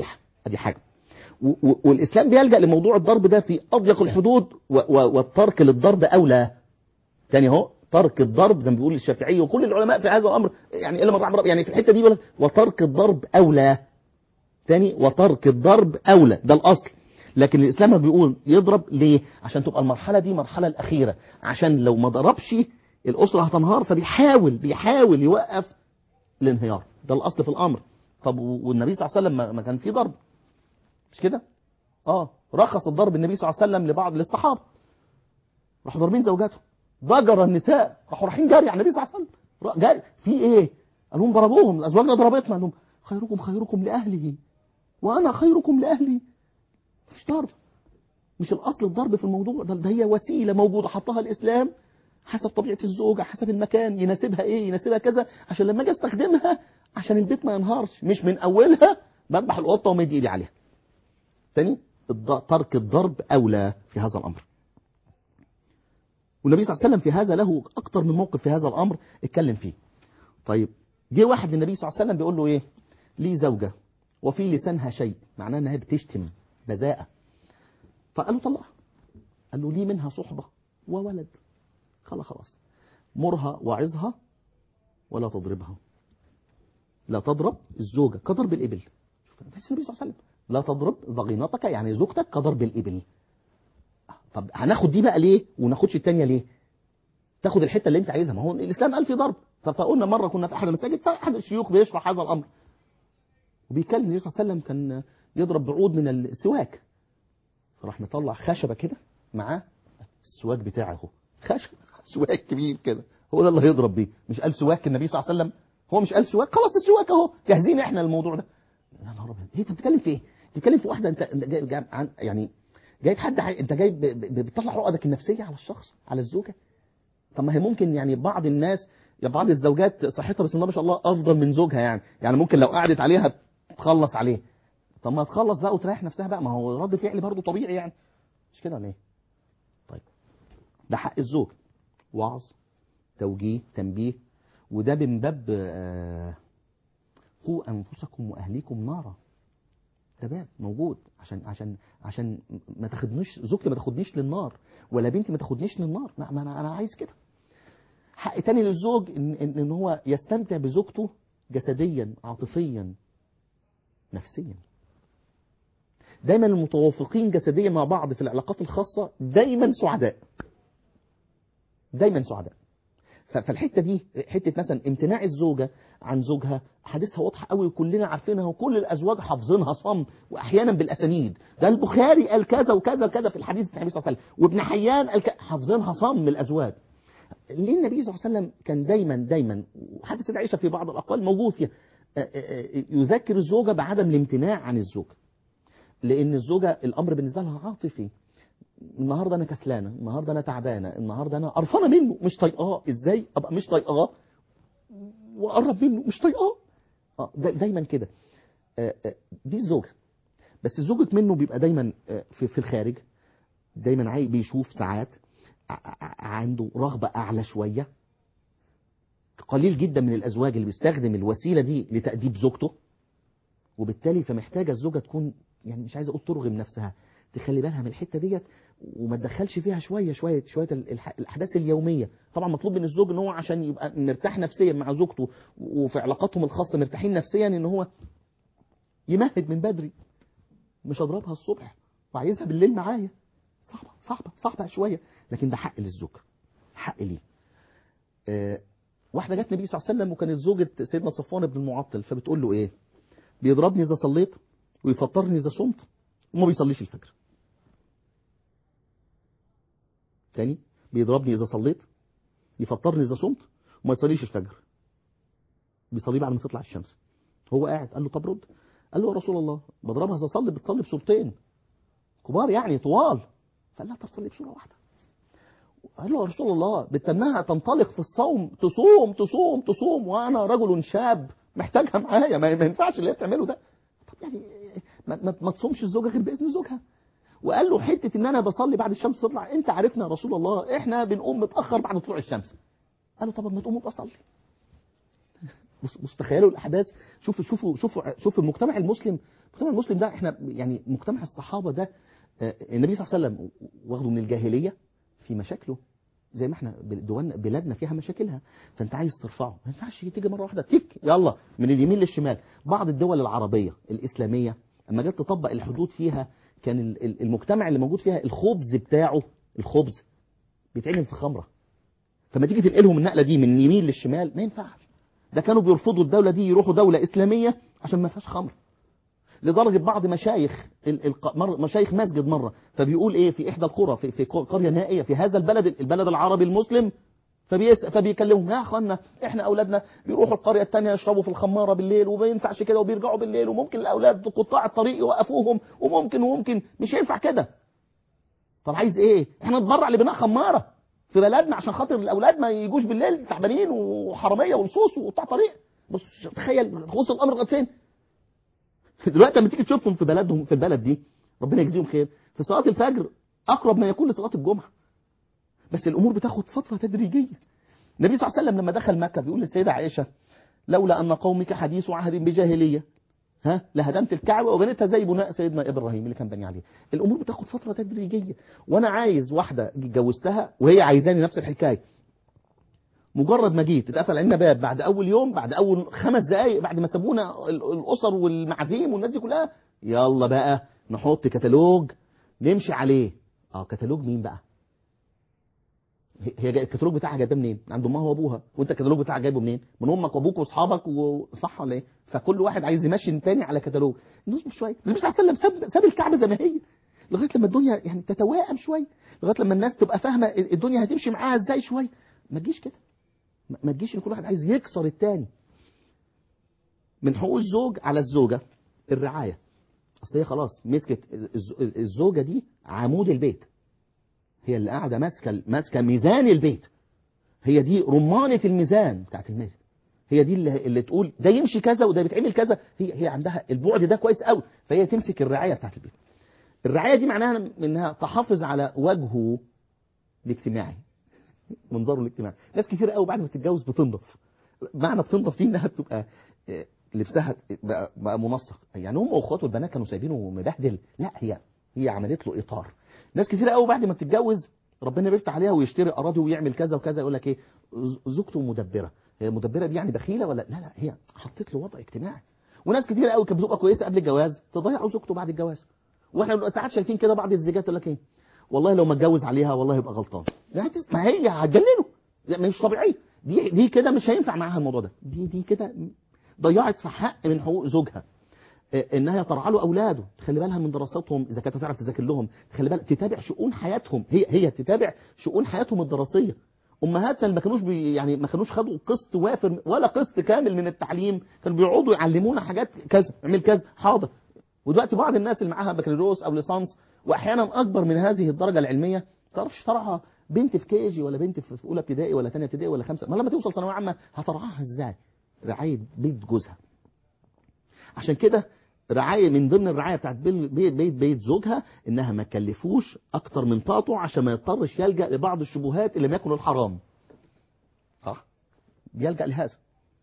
ادي حاجه و- و- والاسلام بيلجا لموضوع الضرب ده في اضيق الحدود و- و- والترك للضرب اولى تاني اهو ترك الضرب زي ما بيقول الشافعي وكل العلماء في هذا الامر يعني الا من رحم ربي يعني في الحته دي بيقول لك وترك الضرب اولى تاني وترك الضرب اولى ده الاصل لكن الاسلام بيقول يضرب ليه عشان تبقى المرحله دي المرحله الاخيره عشان لو ما ضربش الاسره هتنهار فبيحاول بيحاول يوقف الانهيار ده الاصل في الامر طب والنبي صلى الله عليه وسلم ما- ما كان في ضرب مش كده اه رخص الضرب النبي صلى الله عليه وسلم لبعض الصحابه راحوا ضاربين زوجاتهم ضجر النساء راحوا رايحين جاري على النبي صلى الله عليه وسلم را- جاري في ايه قال لهم ضربوهم ازواجنا ضربتنا قال لهم خيركم خيركم لاهله وانا خيركم لاهلي مش ضرب مش الاصل الضرب في الموضوع ده, ده هي وسيله موجوده حطها الاسلام حسب طبيعه الزوجه حسب المكان يناسبها ايه يناسبها كذا عشان لما اجي استخدمها عشان البيت ما ينهارش مش من اولها بذبح القطه ومد ايدي عليها تاني الض- ترك الضرب اولى في هذا الامر والنبي صلى الله عليه وسلم في هذا له اكتر من موقف في هذا الامر اتكلم فيه طيب جه واحد للنبي صلى الله عليه وسلم بيقول له ايه لي زوجه وفي لسانها شيء معناه انها بتشتم بذاءه فقال له طلقها قال له لي منها صحبه وولد خلاص خلاص مرها وعظها ولا تضربها لا تضرب الزوجه كضرب الابل شوف النبي صلى الله عليه وسلم لا تضرب ضغينتك يعني زوجتك كضرب الابل طب هناخد دي بقى ليه وناخدش التانية ليه تاخد الحته اللي انت عايزها ما هو الاسلام قال في ضرب ف- فقلنا مره كنا في احد المساجد فاحد الشيوخ بيشرح هذا الامر وبيتكلم النبي صلى الله عليه وسلم كان يضرب بعود من السواك فراح مطلع خشبه كده معاه السواك بتاعه اهو خشب سواك كبير كده هو ده اللي هيضرب بيه مش قال سواك النبي صلى الله عليه وسلم هو مش قال سواك خلاص السواك اهو جاهزين احنا للموضوع ده يا نهار ابيض ايه انت بتتكلم في ايه؟ بتتكلم في واحده انت انت جاي جاي عن يعني جايب حد حي... انت جاي ب... ب... بتطلع عقدك النفسيه على الشخص على الزوجه طب ما هي ممكن يعني بعض الناس يا بعض الزوجات صحتها بسم الله ما شاء الله افضل من زوجها يعني يعني ممكن لو قعدت عليها تخلص عليه طب ما تخلص بقى وتريح نفسها بقى ما هو رد فعل برضه طبيعي يعني مش كده ولا ايه؟ طيب ده حق الزوج وعظ توجيه تنبيه وده من باب آه، قوا انفسكم واهليكم نارا ده باب موجود عشان عشان عشان ما تاخدنيش زوجتي ما تاخدنيش للنار ولا بنتي ما تاخدنيش للنار لا ما انا انا عايز كده حق تاني للزوج ان ان إن هو يستمتع بزوجته جسديا عاطفيا نفسيا دايما المتوافقين جسديا مع بعض في العلاقات الخاصه دايما سعداء دايما سعداء ف- فالحته دي حته مثلا امتناع الزوجه عن زوجها حديثها واضحه قوي وكلنا عارفينها وكل الازواج حافظينها صم واحيانا بالاسانيد ده البخاري قال كذا وكذا وكذا في الحديث بتاع النبي صلى الله عليه وسلم وابن حيان قال ك- حافظينها صم الازواج ليه النبي صلى الله عليه وسلم كان دايما دايما وحديث عائشه في بعض الاقوال موجود فيها آه، آه، آه، يذكر الزوجه بعدم الامتناع عن الزوج لان الزوجه الامر بالنسبه لها عاطفي النهارده انا كسلانه النهارده انا تعبانه النهارده انا قرفانه منه مش طايقاه ازاي ابقى مش طايقاه واقرب منه مش طايقاه اه دا دايما كده آه، آه، دي الزوجه بس زوجك منه بيبقى دايما آه، في في الخارج دايما عاي بيشوف ساعات ع- ع- عنده رغبه اعلى شويه قليل جدا من الازواج اللي بيستخدم الوسيله دي لتاديب زوجته وبالتالي فمحتاجه الزوجه تكون يعني مش عايز اقول ترغم نفسها تخلي بالها من الحته ديت وما تدخلش فيها شويه شويه شويه الح- الاحداث اليوميه طبعا مطلوب من الزوج ان هو عشان يبقى مرتاح نفسيا مع زوجته وفي علاقاتهم الخاصه مرتاحين نفسيا ان هو يمهد من بدري مش اضربها الصبح وعايزها بالليل معايا صعبه صعبه صعبه شويه لكن ده حق للزوج حق ليه آه واحده جت النبي صلى الله عليه وسلم وكانت زوجة سيدنا صفوان بن المعطل فبتقول له ايه بيضربني اذا صليت ويفطرني اذا صمت وما بيصليش الفجر تاني بيضربني اذا صليت يفطرني اذا صمت وما يصليش الفجر بيصلي بعد ما تطلع الشمس هو قاعد قال له طب رد قال له يا رسول الله بضربها اذا اصلي بتصلي بصورتين كبار يعني طوال فقال لها طب صلي بصوره واحده قال له يا رسول الله بتمنها تنطلق في الصوم تصوم تصوم تصوم وانا رجل شاب محتاجها معايا ما ما ينفعش اللي هي بتعمله ده طب يعني ما, ما, ما تصومش الزوجه غير باذن زوجها وقال له حته ان انا بصلي بعد الشمس تطلع انت عارفنا يا رسول الله احنا بنقوم متاخر بعد طلوع الشمس قال له طب ما تقوم وتصلي بص بص تخيلوا الاحداث شوفوا شوفوا شوفوا شوفوا المجتمع المسلم المجتمع المسلم ده احنا يعني مجتمع الصحابه ده آه، النبي صلى الله عليه وسلم واخده من الجاهليه في مشاكله زي ما احنا دول بلادنا فيها مشاكلها فانت عايز ترفعه ما ينفعش تيجي مره واحده تك يلا من اليمين للشمال بعض الدول العربيه الاسلاميه اما جت تطبق الحدود فيها كان ال- ال- المجتمع اللي موجود فيها الخبز بتاعه الخبز بيتعمل في خمره فما تيجي تنقلهم النقله دي من اليمين للشمال ما ينفعش ده كانوا بيرفضوا الدوله دي يروحوا دوله اسلاميه عشان ما فيهاش خمر لدرجه بعض مشايخ ال- الق- مر- مشايخ مسجد مره فبيقول ايه في احدى القرى في, في قريه نائيه في هذا البلد البلد العربي المسلم فبيس فبيكلمهم يا اخوانا احنا اولادنا بيروحوا القريه الثانيه يشربوا في الخماره بالليل وما ينفعش كده وبيرجعوا بالليل وممكن الاولاد قطاع الطريق يوقفوهم وممكن وممكن مش هينفع كده طب عايز ايه احنا نتبرع لبناء خماره في بلدنا عشان خاطر الاولاد ما يجوش بالليل تعبانين وحراميه ولصوص وقطاع طريق بص تخيل وصل الامر لغايه فين دلوقتي لما تيجي تشوفهم في بلدهم في البلد دي ربنا يجزيهم خير في صلاه الفجر اقرب ما يكون لصلاه الجمعه بس الامور بتاخد فتره تدريجيه النبي صلى الله عليه وسلم لما دخل مكه بيقول للسيده عائشه لولا ان قومك حديث عهد بجاهليه ها لهدمت الكعبه وبنيتها زي بناء سيدنا ابراهيم اللي كان بني عليه الامور بتاخد فتره تدريجيه وانا عايز واحده اتجوزتها وهي عايزاني نفس الحكايه مجرد ما جيت اتقفل علينا باب بعد اول يوم بعد اول خمس دقائق بعد ما سابونا ال- الاسر والمعازيم والناس دي كلها يلا بقى نحط كتالوج نمشي عليه اه كتالوج مين بقى هي هي جاي- الكتالوج بتاعها جايباه منين؟ من عند امها وابوها، وانت الكتالوج بتاعك جايبه منين؟ من امك وابوك واصحابك وصح ولا ايه؟ فكل واحد عايز يمشي التاني على كتالوج، نصبر شويه، النبي صلى الله عليه وسلم ساب ساب الكعبه زي ما هي لغايه لما الدنيا يعني تتوائم شويه، لغايه لما الناس تبقى فاهمه الدنيا هتمشي معاها ازاي شويه، ما تجيش كده ما- ما تجيش ان كل واحد عايز يكسر التاني. من حقوق الزوج على الزوجه الرعايه. اصل هي خلاص مسكت الز- الزوجه دي عمود البيت. هي اللي قاعده ماسكه ماسكه ميزان البيت هي دي رمانه الميزان بتاعت البيت هي دي اللي, اللي تقول ده يمشي كذا وده بيتعمل كذا هي هي عندها البعد ده كويس قوي فهي تمسك الرعايه بتاعت البيت الرعايه دي معناها انها تحافظ على وجهه الاجتماعي منظره الاجتماعي ناس كتير قوي بعد ما تتجوز بتنضف معنى بتنضف دي انها بتبقى آه، لبسها بقى, بقى منسق يعني هم واخواته البنات كانوا سايبينه مبهدل لا هي هي عملت له اطار ناس كتير قوي بعد ما بتتجوز ربنا بيفتح عليها ويشتري اراضي ويعمل كذا وكذا يقول لك ايه ز- زوجته مدبره هي مدبره دي يعني بخيله ولا لا لا هي حطت له وضع اجتماعي وناس كتير قوي كانت بتبقى كويسه قبل الجواز تضيع زوجته بعد الجواز واحنا بنبقى ساعات شايفين كده بعض الزيجات يقول لك ايه والله لو ما اتجوز عليها والله يبقى غلطان لا تسمع هي هتجننه لا، مش طبيعيه دي دي كده مش هينفع معاها الموضوع ده دي دي كده ضيعت في حق من حقوق زوجها آه، انها ترعى له اولاده تخلي بالها من دراستهم اذا كانت تعرف تذاكر لهم تخلي بالها تتابع شؤون حياتهم هي هي تتابع شؤون حياتهم الدراسيه امهاتنا اللي ما كانوش بي يعني ما كانوش خدوا قسط وافر ولا قسط كامل من التعليم كانوا بيقعدوا يعلمونا حاجات كذا اعمل كذا حاضر ودلوقتي بعض الناس اللي معاها بكالوريوس او ليسانس واحيانا اكبر من هذه الدرجه العلميه ما تعرفش ترعى بنت في كيجي ولا بنت في في اولى ابتدائي ولا ثانيه ابتدائي ولا خمسه ما لما توصل ثانويه عامه هترعاها ازاي رعايه بيت جوزها عشان كده رعايه من ضمن الرعايه بتاعت بيت بيت بيت, بيت زوجها انها ما تكلفوش اكتر من طاقته عشان ما يضطرش يلجا لبعض الشبهات اللي لم يكن الحرام صح بيلجا لهذا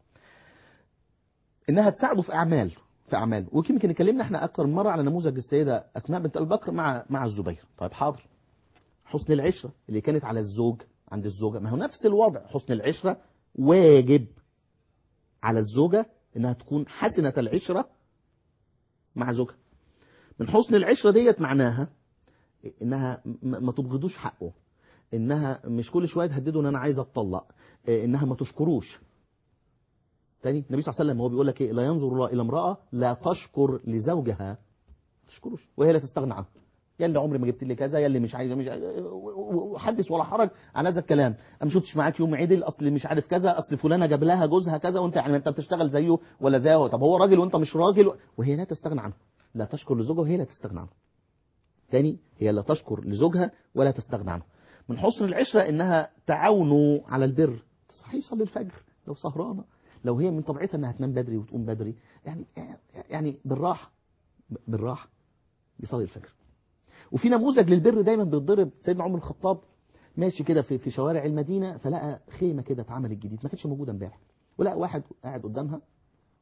انها تساعده في اعمال في اعمال ويمكن اتكلمنا احنا اكتر من مره على نموذج السيده اسماء بنت ابي بكر مع مع الزبير طيب حاضر حسن العشره اللي كانت على الزوج عند الزوجه ما هو نفس الوضع حسن العشره واجب على الزوجه انها تكون حسنه العشره مع زوجها من حسن العشره ديت معناها انها م- ما تبغضوش حقه انها مش كل شويه تهدده ان انا عايز اتطلق إيه، انها ما تشكروش تاني النبي صلى الله عليه وسلم هو بيقول لك ايه لا ينظر الله الى امراه لا تشكر لزوجها ما تشكروش وهي لا تستغنى عنه يا اللي عمري ما جبت لي كذا يا اللي مش عايز مش عايز- وحدث ولا حرج عن هذا الكلام انا ما شفتش معاك يوم عدل اصل مش عارف كذا اصل فلانه جاب لها جوزها كذا وانت يعني انت بتشتغل زيه ولا زيه طب هو راجل وانت مش راجل وهي لا تستغنى عنه لا تشكر لزوجها وهي لا تستغنى عنه تاني هي لا تشكر لزوجها ولا تستغنى عنه من حسن العشرة انها تعاونه على البر تصحي يصلي الفجر لو سهرانة لو هي من طبيعتها انها تنام بدري وتقوم بدري يعني يعني بالراحة بالراحة يصلي الفجر وفي نموذج للبر دايما بيتضرب سيدنا عمر الخطاب ماشي كده في في شوارع المدينة فلقى خيمة كده اتعملت جديد ما كانتش موجودة امبارح ولقى واحد قاعد قدامها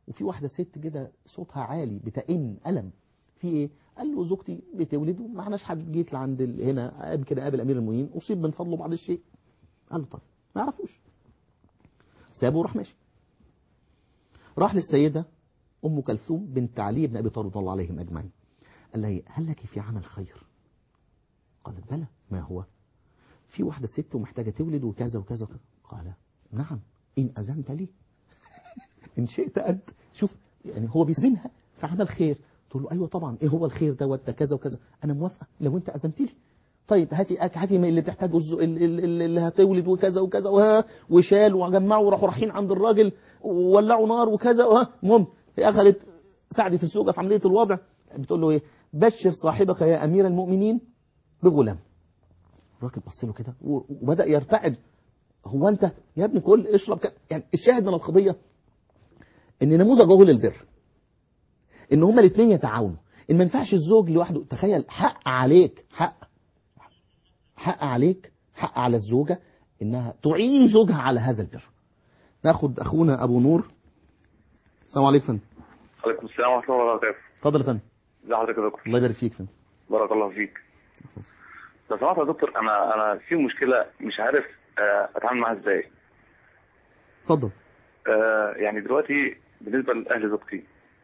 وفي واحده ست كده صوتها عالي بتئن الم في ايه قال له زوجتي بتولد وما معناش حد جيت لعند ال- هنا يمكن اقابل امير المؤمنين اصيب من فضله بعض الشيء قال له طيب ما يعرفوش سابه وراح ماشي راح للسيده ام كلثوم بنت علي بن ابي طالب رضي الله عليهم اجمعين قال لها إيه؟ هل لك في عمل خير قالت بلى ما هو في واحده ست ومحتاجه تولد وكذا وكذا وكذا قال نعم ان اذنت لي ان شئت انت شوف يعني هو بيزنها في عمل خير تقول له ايوه طبعا ايه هو الخير دوت ده كذا وكذا انا موافقه لو انت اذنت لي طيب هاتي أك- هاتي من اللي بتحتاجه الز- ال- ال- ال- اللي هتولد وكذا وكذا وها وشال وجمعوا وراحوا رايحين عند الراجل وولعوا نار وكذا وها المهم هي اخذت ساعدت الزوجه في عمليه الوضع بتقول له ايه بشر صاحبك يا امير المؤمنين بغلام الراجل بص له كده و- وبدا يرتعد هو انت يا ابني كل اشرب كده يعني الشاهد من القضيه ان نموذج هو للبر ان هما الاثنين يتعاونوا ان ما ينفعش الزوج لوحده تخيل حق عليك حق حق عليك حق على الزوجه انها تعين زوجها على هذا البر ناخد اخونا ابو نور السلام عليكم فندم عليكم السلام ورحمة الله وبركاته اتفضل يا فندم ازي حضرتك يا دكتور الله يبارك فيك فندم بارك الله فيك لو سمحت يا دكتور انا انا في مشكلة مش عارف آه، اتعامل معاها ازاي اتفضل آه، يعني دلوقتي بالنسبة لأهل زوجتي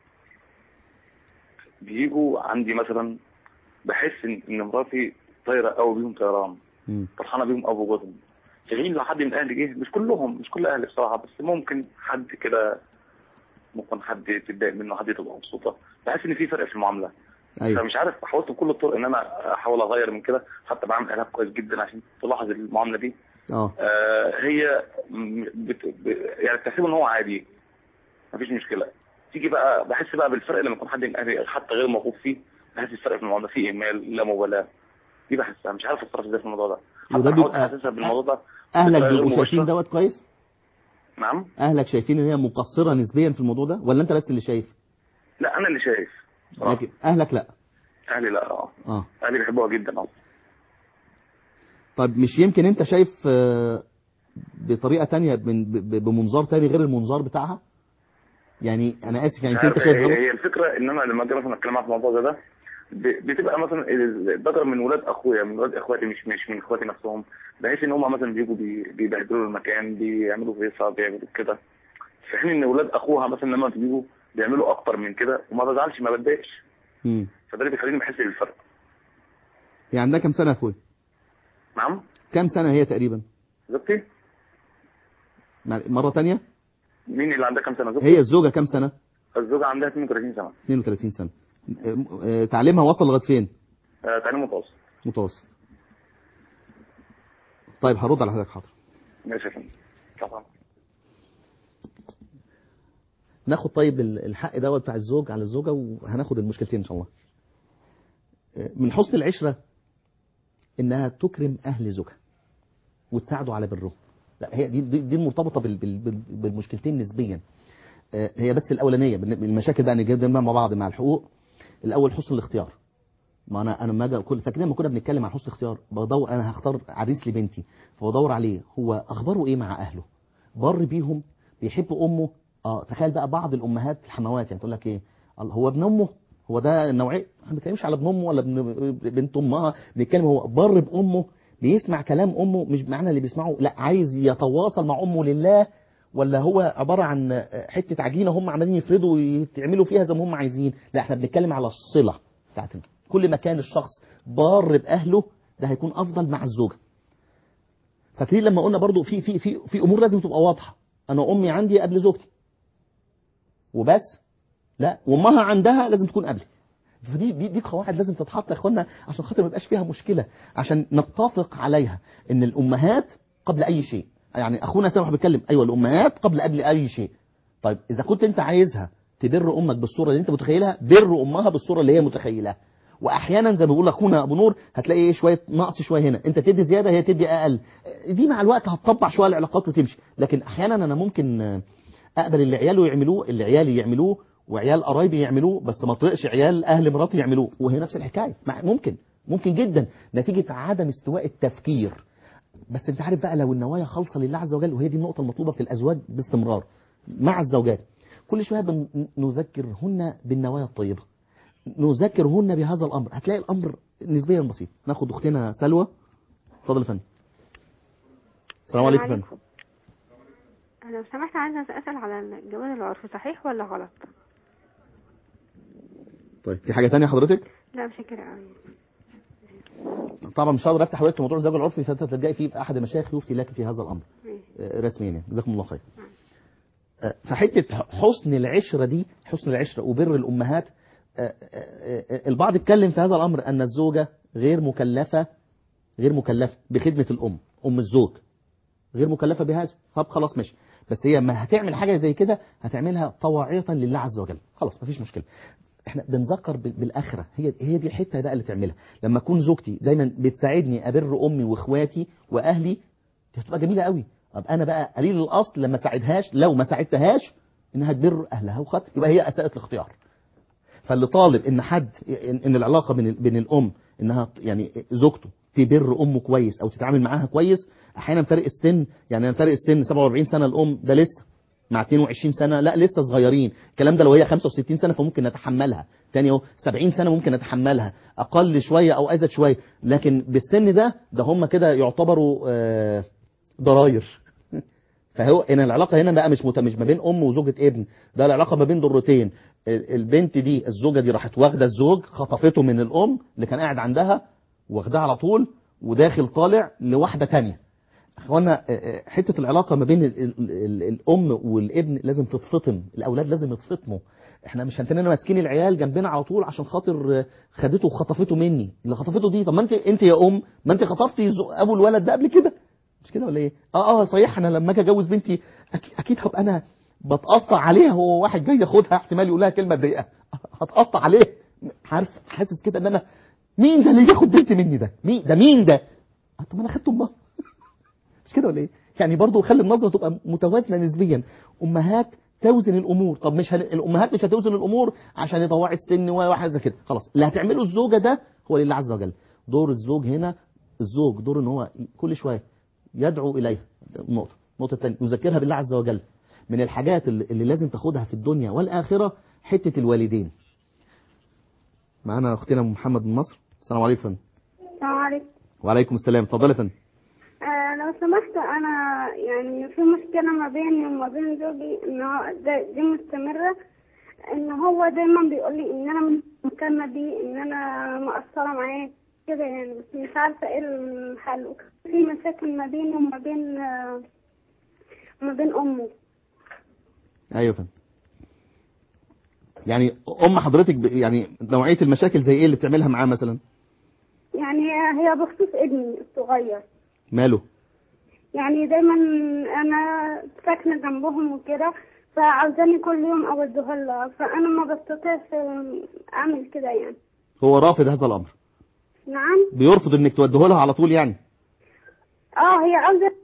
بيجوا عندي مثلا بحس ان إن مراتي طايرة قوي بيهم طيران مم. فرحانة بيهم قوي بوجودهم شايفين لو حد من اهلي جه مش كلهم مش كل اهلي بصراحة بس ممكن حد كده ممكن حد تتضايق منه حد تبقى مبسوطة بحس ان في فرق في المعاملة ايوه فمش عارف حاولت بكل الطرق ان انا احاول اغير من كده حتى بعمل اعلان كويس جدا عشان تلاحظ المعامله دي اه آه هي م- بت... ب... يعني بتحسبه ان هو عادي مفيش مشكله تيجي بقى بحس بقى بالفرق لما يكون حد من اهلي حتى غير موقوف فيه بحس الفرق في الموضوع ده في اهمال لا مبالاه دي بحسها مش عارف اتصرف ازاي في الموضوع ده حتى وده أنا حاولت بيبقى- احسسها بالموضوع ده اهلك بطريقة غير بيبقوا شايفين مباشرة. دوت كويس نعم اهلك شايفين ان هي مقصره نسبيا في الموضوع ده ولا انت بس اللي شايف لا انا اللي شايف بصراحة. لكن اهلك لا اهلي لا اه اه اهلي بيحبوها جدا اه طيب مش يمكن انت شايف آه، بطريقه تانية من ب- ب- بمنظار تاني غير المنظار بتاعها يعني انا اسف يعني مش يمكن انت عارف، شايف هي, غلط هي الفكره ان انا لما اجي مثلا اتكلم معاها في الموضوع زي ده ب- بتبقى مثلا الذكر من ولاد اخويا من ولاد اخواتي مش مش من اخواتي نفسهم بحيث ان هم مثلا بيجوا بي- بيبهدلوا المكان بيعملوا هيصه بيعملوا كده في حين ان ولاد اخوها مثلا لما بيجوا بيعملوا اكتر من كده وما بزعلش ما بتضايقش امم فده اللي بيخليني بحس بالفرق هي عندها كام سنه يا اخويا نعم كام سنه هي تقريبا زوجتي مع- مره تانية مين اللي عندها كام سنه زوجتي هي الزوجه كام سنه الزوجه عندها 32 سنه 32 سنه آه، آه، تعليمها وصل لغايه فين آه، تعليم متوسط متوسط طيب هرد على حضرتك حاضر ماشي يا فندم طبعا ناخد طيب ال- الحق دوت بتاع الزوج على الزوجه وهناخد المشكلتين ان شاء الله آه، من حسن العشره انها تكرم اهل زوجها وتساعده على بره لا هي دي دي, دي المرتبطه بال بال بال بالمشكلتين نسبيا آه، هي بس الاولانيه بالن- المشاكل بقى نجد مع بعض مع الحقوق الاول حسن الاختيار ما انا انا لما اجي كل فاكرين لما كنا بنتكلم عن حسن الاختيار بدور انا هختار عريس لبنتي فبدور عليه هو اخباره ايه مع اهله بر بيهم بيحب امه اه تخيل بقى بعض الامهات الحموات يعني تقول لك ايه الله، هو ابن امه هو ده النوعيه احنا ما بنتكلمش على ابن امه ولا ابن بنت امها بنتكلم هو بر بامه بيسمع كلام امه مش معنى اللي بيسمعه لا عايز يتواصل مع امه لله ولا هو عباره عن حته عجينه هم عمالين يفردوا ويعملوا فيها زي ما هم عايزين لا احنا بنتكلم على الصله بتاعت كل ما كان الشخص بار باهله ده هيكون افضل مع الزوجه فاكرين لما قلنا برضو في في في في امور لازم تبقى واضحه انا امي عندي قبل زوجتي وبس لا وامها عندها لازم تكون قبلي فدي دي دي قواعد لازم تتحط يا اخوانا عشان خاطر ما يبقاش فيها مشكله عشان نتفق عليها ان الامهات قبل اي شيء يعني اخونا سامح بيتكلم ايوه الامهات قبل قبل اي شيء طيب اذا كنت انت عايزها تبر امك بالصوره اللي انت متخيلها بر امها بالصوره اللي هي متخيلها واحيانا زي ما بيقول اخونا ابو نور هتلاقي ايه شويه نقص شويه هنا انت تدي زياده هي تدي اقل دي مع الوقت هتطبع شويه العلاقات وتمشي لكن احيانا انا ممكن آه، اقبل اللي عياله يعملوه اللي عيالي يعملوه وعيال قرايبي يعملوه بس ما طيقش عيال اهل مراتي يعملوه وهي نفس الحكايه مع- ممكن ممكن جدا نتيجه عدم استواء التفكير بس انت عارف بقى لو النوايا خالصه لله عز وجل وهي دي النقطه المطلوبه في الازواج باستمرار مع الزوجات كل شويه بن- نذكرهن بالنوايا الطيبه نذكرهن بهذا الامر هتلاقي الامر نسبيا بسيط ناخد اختنا سلوى اتفضل يا فندم السلام عليكم يا فندم أنا لو سمحت عايزة أسأل على الجواز العرفي صحيح ولا غلط؟ طيب في حاجه تانية حضرتك لا مشكلة أوي طبعا مش هقدر افتح حضرتك موضوع الزواج العرفي فتلجئي فيه احد المشايخ يفتي لك في هذا الامر ماشي. آه، رسميا يعني جزاكم الله خير آه، فحته حسن العشره دي حسن العشره وبر الامهات آه، آه، آه، البعض اتكلم في هذا الامر ان الزوجه غير مكلفه غير مكلفه بخدمه الام ام الزوج غير مكلفه بهذا طب خلاص ماشي بس هي ما هتعمل حاجه زي كده هتعملها طواعيه لله عز وجل خلاص مفيش مشكله احنا بنذكر بال- بالاخره هي هي دي الحته بقى اللي تعملها لما اكون زوجتي دايما بتساعدني ابر امي واخواتي واهلي دي هتبقى جميله قوي طب انا بقى قليل الاصل لما ساعدهاش لو ما ساعدتهاش انها تبر اهلها وخط يبقى هي اساءت الاختيار فاللي طالب ان حد ان إن العلاقه بين ال- بين الام انها يعني زوجته تبر امه كويس او تتعامل معاها كويس احيانا فرق السن يعني فرق السن 47 سنه الام ده لسه مع 22 سنه لا لسه صغيرين الكلام ده لو هي 65 سنه فممكن نتحملها تاني اهو 70 سنه ممكن نتحملها اقل شويه او ازيد شويه لكن بالسن ده ده هم كده يعتبروا آه، ضراير فهو ان العلاقه هنا بقى مش مت... مش ما بين ام وزوجه ابن ده العلاقه ما بين ضرتين ال- البنت دي الزوجه دي راحت واخده الزوج خطفته من الام اللي كان قاعد عندها واخدها على طول وداخل طالع لواحده تانية اخوانا آه، آه، حته العلاقه ما بين ال ال ال الام والابن لازم تتفطم الاولاد لازم يتفطموا احنا مش هنتننا ماسكين العيال جنبنا على طول عشان خاطر آه، خدته وخطفته مني اللي خطفته دي طب ما انت انت يا ام ما انت خطفتي زو- ابو الولد ده قبل كده مش كده ولا ايه اه اه صحيح انا لما اجي اجوز بنتي اكيد, أكيد هبقى انا بتقطع عليها هو واحد جاي ياخدها احتمال يقول لها كلمه تضايقها هتقطع عليه عارف حاسس كده ان انا مين ده اللي ياخد بنتي مني ده مين ده مين ده آه، طب ما انا خدت امها مش كده ولا ايه يعني برضو خلي النظره تبقى متوازنه نسبيا امهات توزن الامور طب مش هن... الامهات مش هتوزن الامور عشان يطوعي السن وواحد زي كده خلاص اللي هتعمله الزوجه ده هو لله عز وجل دور الزوج هنا الزوج دور ان هو كل شويه يدعو اليها نقطه النقطه الثانيه يذكرها بالله عز وجل من الحاجات اللي, اللي لازم تاخدها في الدنيا والاخره حته الوالدين معانا اختنا أم محمد من مصر السلام عليكم يا فندم. السلام عليكم وعليكم السلام اتفضلي يا فندم آه لو سمحت انا يعني في مشكله ما بيني وما بين زوجي ان هو ده- دي مستمره ان هو دايما بيقول لي ان انا مش مهتمه بيه ان انا مقصره معاه كده يعني بس مش عارفه ايه الحل وكان في مشاكل ما بيني وما بين آه، وما بين امه ايوه يا فندم يعني ام حضرتك ب... يعني نوعيه المشاكل زي ايه اللي بتعملها معاه مثلا يعني هي هي بخصوص ابني الصغير ماله يعني دايما انا ساكنه جنبهم وكده فعاوزاني كل يوم اوديها لها فانا ما بستطيعش اعمل كده يعني هو رافض هذا الامر نعم بيرفض انك توديه لها على طول يعني اه هي عاوزه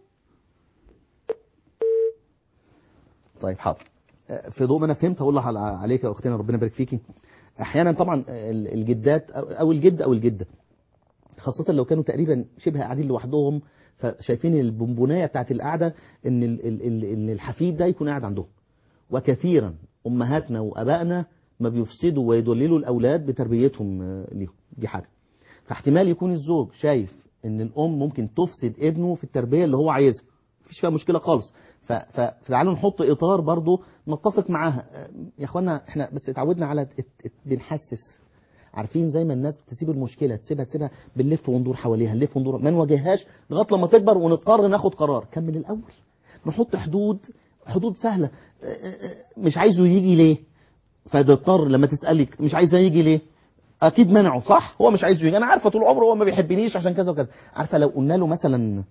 طيب حاضر آه، في ضوء ما انا فهمت هقول لها على- عليك يا اختنا ربنا يبارك فيكي احيانا طبعا آه، ال- الجدات او أو الجد او الجده خاصة لو كانوا تقريبا شبه قاعدين لوحدهم فشايفين البونبونايه بتاعت القعده ان ال- ال- ال- ان الحفيد ده يكون قاعد عندهم وكثيرا امهاتنا وابائنا ما بيفسدوا ويدللوا الاولاد بتربيتهم آه، ليهم دي حاجه فاحتمال يكون الزوج شايف ان الام ممكن تفسد ابنه في التربيه اللي هو عايزها مفيش فيها مشكله خالص ف- ف- فتعالوا نحط اطار برضو نتفق معاها آه، يا اخوانا احنا بس اتعودنا على ات- ات- بنحسس عارفين زي ما الناس تسيب المشكله تسيبها تسيبها بنلف وندور حواليها نلف وندور ما نواجههاش لغايه لما تكبر ونضطر ناخد قرار كان من الاول نحط حدود حدود سهله آه، آه، آه، مش عايزه يجي ليه فتضطر لما تسالك مش عايزه يجي ليه اكيد منعه صح هو مش عايزه يجي انا عارفه طول عمره هو ما بيحبنيش عشان كذا وكذا عارفه لو قلنا له مثلا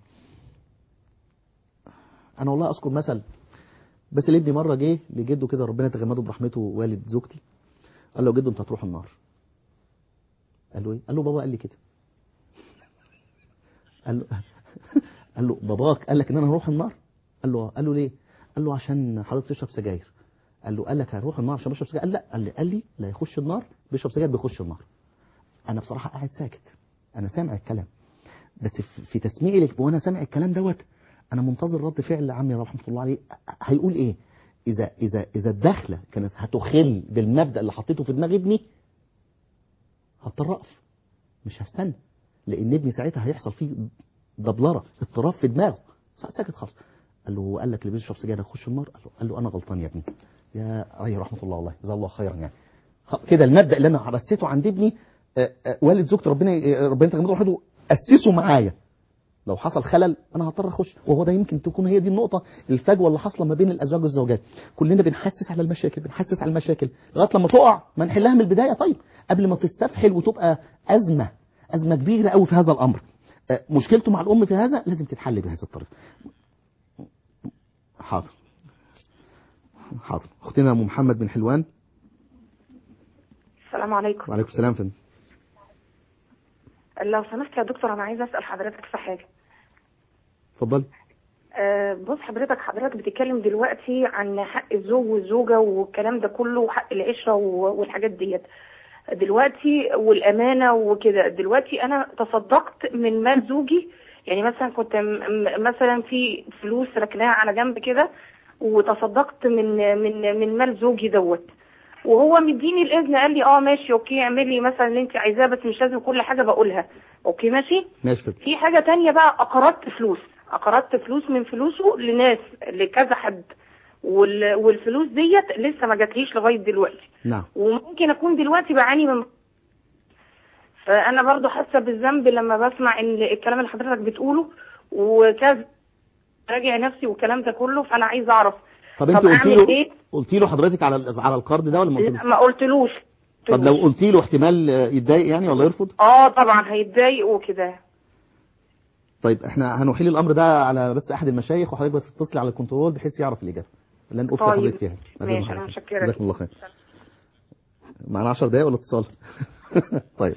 انا والله اذكر مثل بس لابني مره جه لجده كده ربنا يتغمده برحمته والد زوجتي قال له يا جدو انت هتروح النار قال له ايه قال له بابا قال لي كده قال له قال له باباك قال لك ان انا هروح النار قال له قال له ليه قال له عشان حضرتك تشرب سجاير قال له قال لك هروح النار عشان بشرب سجاير قال لا قال لي قال لي لا يخش النار بيشرب سجاير بيخش النار انا بصراحه قاعد ساكت انا سامع الكلام بس في- في تسميعي لك وانا سامع الكلام دوت انا منتظر رد فعل عمي رحمه الله عليه هيقول ايه اذا اذا اذا الدخله كانت هتخل بالمبدا اللي حطيته في دماغ ابني هضطر اقف مش هستنى لان ابني ساعتها هيحصل فيه دبلره اضطراب في دماغه ساكت خالص قال له قال لك اللي بيشرب سجاير هيخش النار قال له, قال له انا غلطان يا ابني يا عليه رحمه الله والله جزاه الله خيرا يعني خ- كده المبدا اللي انا رسيته عند ابني آه، آه، والد زوجتي ربنا آه، ربنا يتغمده رحمته اسسه معايا لو حصل خلل انا هضطر اخش وهو ده يمكن تكون هي دي النقطه الفجوه اللي حاصله ما بين الازواج والزوجات كلنا بنحسس على المشاكل بنحسس على المشاكل لغايه لما تقع ما نحلها من البدايه طيب قبل ما تستفحل وتبقى ازمه ازمه كبيره قوي في هذا الامر آه، مشكلته مع الام في هذا لازم تتحل بهذا الطريق حاضر حاضر اختنا ام محمد بن حلوان السلام عليكم وعليكم السلام فندم لو سمحت يا دكتور انا عايزه اسال حضرتك في حاجه اتفضل أه بص حضرتك حضرتك بتتكلم دلوقتي عن حق الزوج والزوجه والكلام ده كله وحق العشره و- والحاجات ديت دلوقتي والامانه وكده دلوقتي انا تصدقت من مال زوجي يعني مثلا كنت م- م- مثلا في فلوس ركناها على جنب كده وتصدقت من من من مال زوجي دوت وهو مديني الاذن قال لي اه ماشي اوكي اعملي مثلا اللي انت عايزاه بس مش لازم كل حاجه بقولها اوكي ماشي ماشي فندم في حاجة تانية بقى أقرضت فلوس أقرضت فلوس من فلوسه لناس لكذا حد وال... والفلوس ديت لسه ما جاتليش لغاية دلوقتي نعم وممكن أكون دلوقتي بعاني من فأنا برضو حاسة بالذنب لما بسمع إن الكلام اللي حضرتك بتقوله وكذا راجع نفسي والكلام ده كله فأنا عايزة أعرف طب انت طب قلت أعمل له إيه؟ قلت له حضرتك على ال- على القرض ده ولا ما قلتلوش؟ ما قلتلوش طب لو قلت له احتمال آه، يتضايق يعني ولا يرفض اه طبعا هيتضايق وكده طيب احنا هنحيل الامر ده على بس احد المشايخ وحضرتك بتتصلي على الكنترول بحيث يعرف الاجابه لن افرح طيب. حضرتك فيها ماشي، أنا متشكرة. جزاكم الله خير معانا 10 دقايق ولا اتصال طيب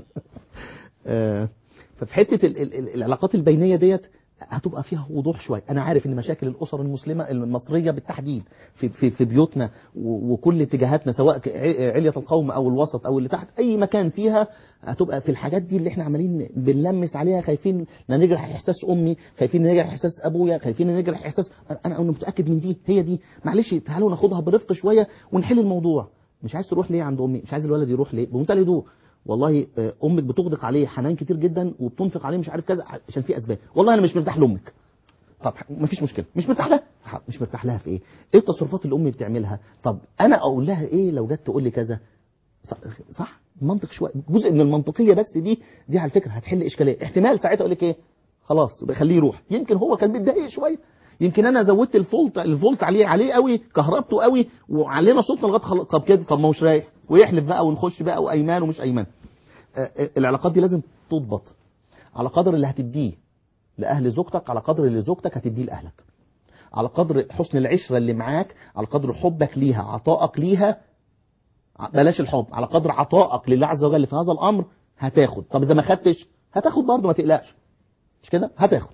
آه، ففي حته ال- ال- ال- العلاقات البينيه ديت هتبقى فيها وضوح شويه انا عارف ان مشاكل الاسر المسلمه المصريه بالتحديد في في في بيوتنا و- وكل اتجاهاتنا سواء ك- ع- عليه القوم او الوسط او اللي تحت اي مكان فيها هتبقى في الحاجات دي اللي احنا عمالين بنلمس عليها خايفين لا نجرح احساس امي خايفين نجرح احساس ابويا خايفين نجرح احساس انا انا متاكد من دي هي دي معلش تعالوا ناخدها برفق شويه ونحل الموضوع مش عايز تروح ليه عند امي مش عايز الولد يروح ليه بمنتهى الهدوء والله آه، امك بتغدق عليه حنان كتير جدا وبتنفق عليه مش عارف كذا عشان في اسباب والله انا مش مرتاح لامك طب مفيش مشكله مش مرتاح لها ح- مش مرتاح لها في ايه ايه التصرفات اللي امي بتعملها طب انا اقول لها ايه لو جت تقول لي كذا صح, صح منطق شويه جزء من المنطقيه بس دي دي على فكره هتحل اشكاليه احتمال ساعتها اقول لك ايه خلاص يبقى خليه يروح يمكن هو كان متضايق شويه يمكن انا زودت الفولت الفولت عليه عليه قوي كهربته قوي وعلينا صوتنا لغايه خل... طب كده طب ما هوش رايح ويحلف بقى ونخش بقى وايمان ومش ايمان آه، آه، العلاقات دي لازم تضبط على قدر اللي هتديه لاهل زوجتك على قدر اللي زوجتك هتديه لاهلك على قدر حسن العشره اللي معاك على قدر حبك ليها عطائك ليها ع- بلاش الحب على قدر عطائك لله عز وجل في هذا الامر هتاخد طب اذا ما خدتش هتاخد برضه ما تقلقش مش كده هتاخد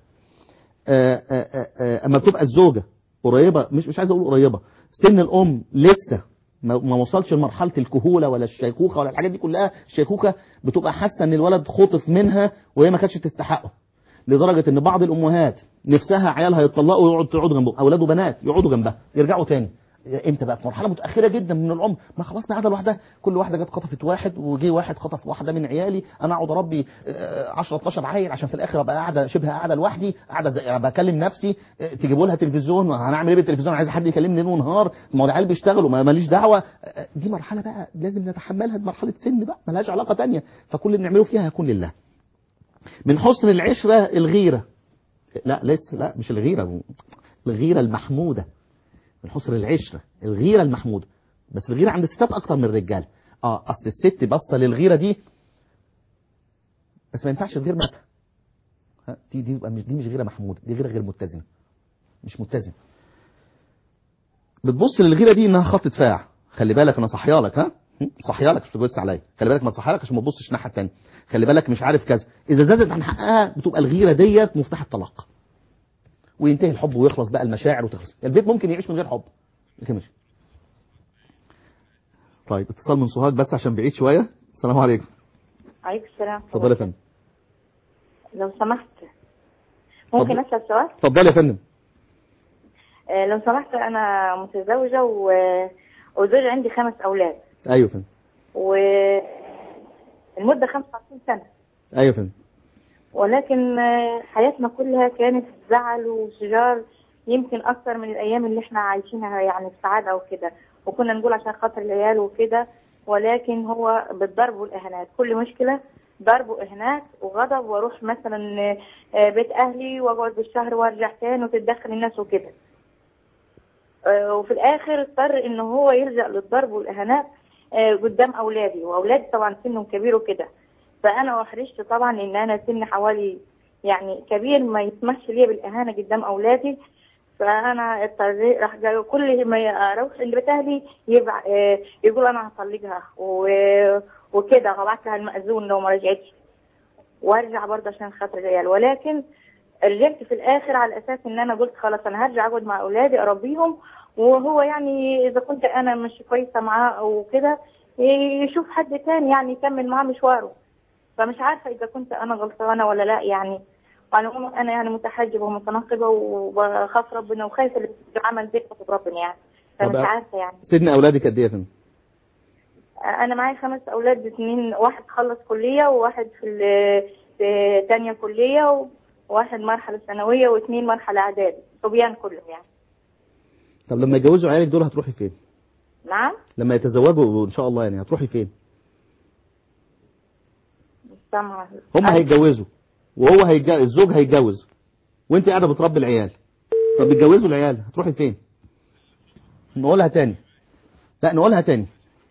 آه، آه، آه، آه، اما بتبقى الزوجه قريبه مش مش عايز اقول قريبه سن الام لسه ما ما وصلش لمرحله الكهوله ولا الشيخوخه ولا الحاجات دي كلها الشيخوخه بتبقى حاسه ان الولد خطف منها وهي ما كانتش تستحقه لدرجه ان بعض الامهات نفسها عيالها يتطلقوا ويقعدوا تقعدوا جنبهم اولاده بنات يقعدوا جنبها يرجعوا تاني امتى بقى في مرحله متاخره جدا من العمر ما خلاص ما عدا لوحدها كل واحده جت خطفت واحد وجي واحد خطف واحده من عيالي انا اقعد اربي آه، 10 12 عيل عشان في الاخر ابقى قاعده شبه قاعده لوحدي قاعده زي بكلم نفسي آه، تجيبوا لها تلفزيون هنعمل ايه بالتلفزيون عايز حد يكلمني ليل ونهار ما هو العيال بيشتغلوا ما ماليش دعوه آه، دي مرحله بقى لازم نتحملها دي مرحله سن بقى ملهاش علاقه تانية فكل اللي بنعمله فيها هيكون لله من حسن العشره الغيره لا لسه لا مش الغيره الغيره المحموده من حسن العشره الغيره المحموده بس الغيره عند الستات اكتر من الرجال اه اصل الست باصه للغيره دي بس ما ينفعش الغير ماتها ها، دي دي يبقى مش دي مش غيره محموده دي غيره غير متزنه مش متزنه بتبص للغيره دي انها خط دفاع خلي بالك انا صحيها لك ها صحيها لك مش تبص عليا خلي بالك ما تصحيها لك عشان ما تبصش الناحيه الثانيه خلي بالك مش عارف كذا اذا زادت عن حقها بتبقى الغيره ديت مفتاح الطلاق وينتهي الحب ويخلص بقى المشاعر وتخلص البيت ممكن يعيش من غير حب لكن مش طيب اتصال من سوهاج بس عشان بعيد شويه السلام عليكم عليكم السلام اتفضل يا فندم لو سمحت ممكن اتفضل. اسال سؤال اتفضل يا فندم آه، لو سمحت انا متزوجه و... وزوجي عندي خمس اولاد ايوه فندم والمده 25 سنه ايوه فندم ولكن آه، حياتنا كلها كانت زعل وشجار يمكن اكتر من الايام اللي احنا عايشينها يعني في سعاده وكده وكنا نقول عشان خاطر العيال وكده ولكن هو بالضرب والاهانات كل مشكله ضرب واهانات وغضب واروح مثلا آه، بيت اهلي واقعد بالشهر وارجع تاني وتتدخل الناس وكده آه، وفي الاخر اضطر ان هو يلجا للضرب والاهانات آه، قدام اولادي واولادي طبعا سنهم كبير وكده فانا احرجت طبعا ان انا سن حوالي يعني كبير ما يسمحش لي بالاهانه قدام اولادي فانا اضطريت راح جاي كل ما اروح عند بيت اهلي يبع... آه، يقول انا هطلقها و... وكده وابعت لها المأذون لو ما رجعتش وارجع برضه عشان خاطر العيال ولكن رجعت في الاخر على اساس ان انا قلت خلاص انا هرجع اقعد مع اولادي اربيهم وهو يعني اذا كنت انا مش كويسه معاه او كده يشوف حد تاني يعني يكمل معاه مشواره فمش عارفه اذا كنت انا غلطانه ولا لا يعني وعلى العموم انا يعني متحجبه ومتنقبه وبخاف ربنا وخايفه اللي عمل بيت ربنا يعني فمش طب عارفه يعني سن اولادك قد ايه يا فندم انا معايا خمس اولاد اثنين واحد خلص كليه وواحد في ال- في تانية كليه وواحد مرحله ثانويه واثنين مرحله اعدادي صبيان كلهم يعني طب لما يتجوزوا عيالك دول هتروحي فين نعم لما يتزوجوا ان شاء الله يعني هتروحي فين مش سامعه هم هيتجوزوا وهو هيتجوز الزوج هيتجوز وانت قاعده بتربي العيال طب بيتجوزوا العيال هتروحي فين نقولها تاني لا نقولها تاني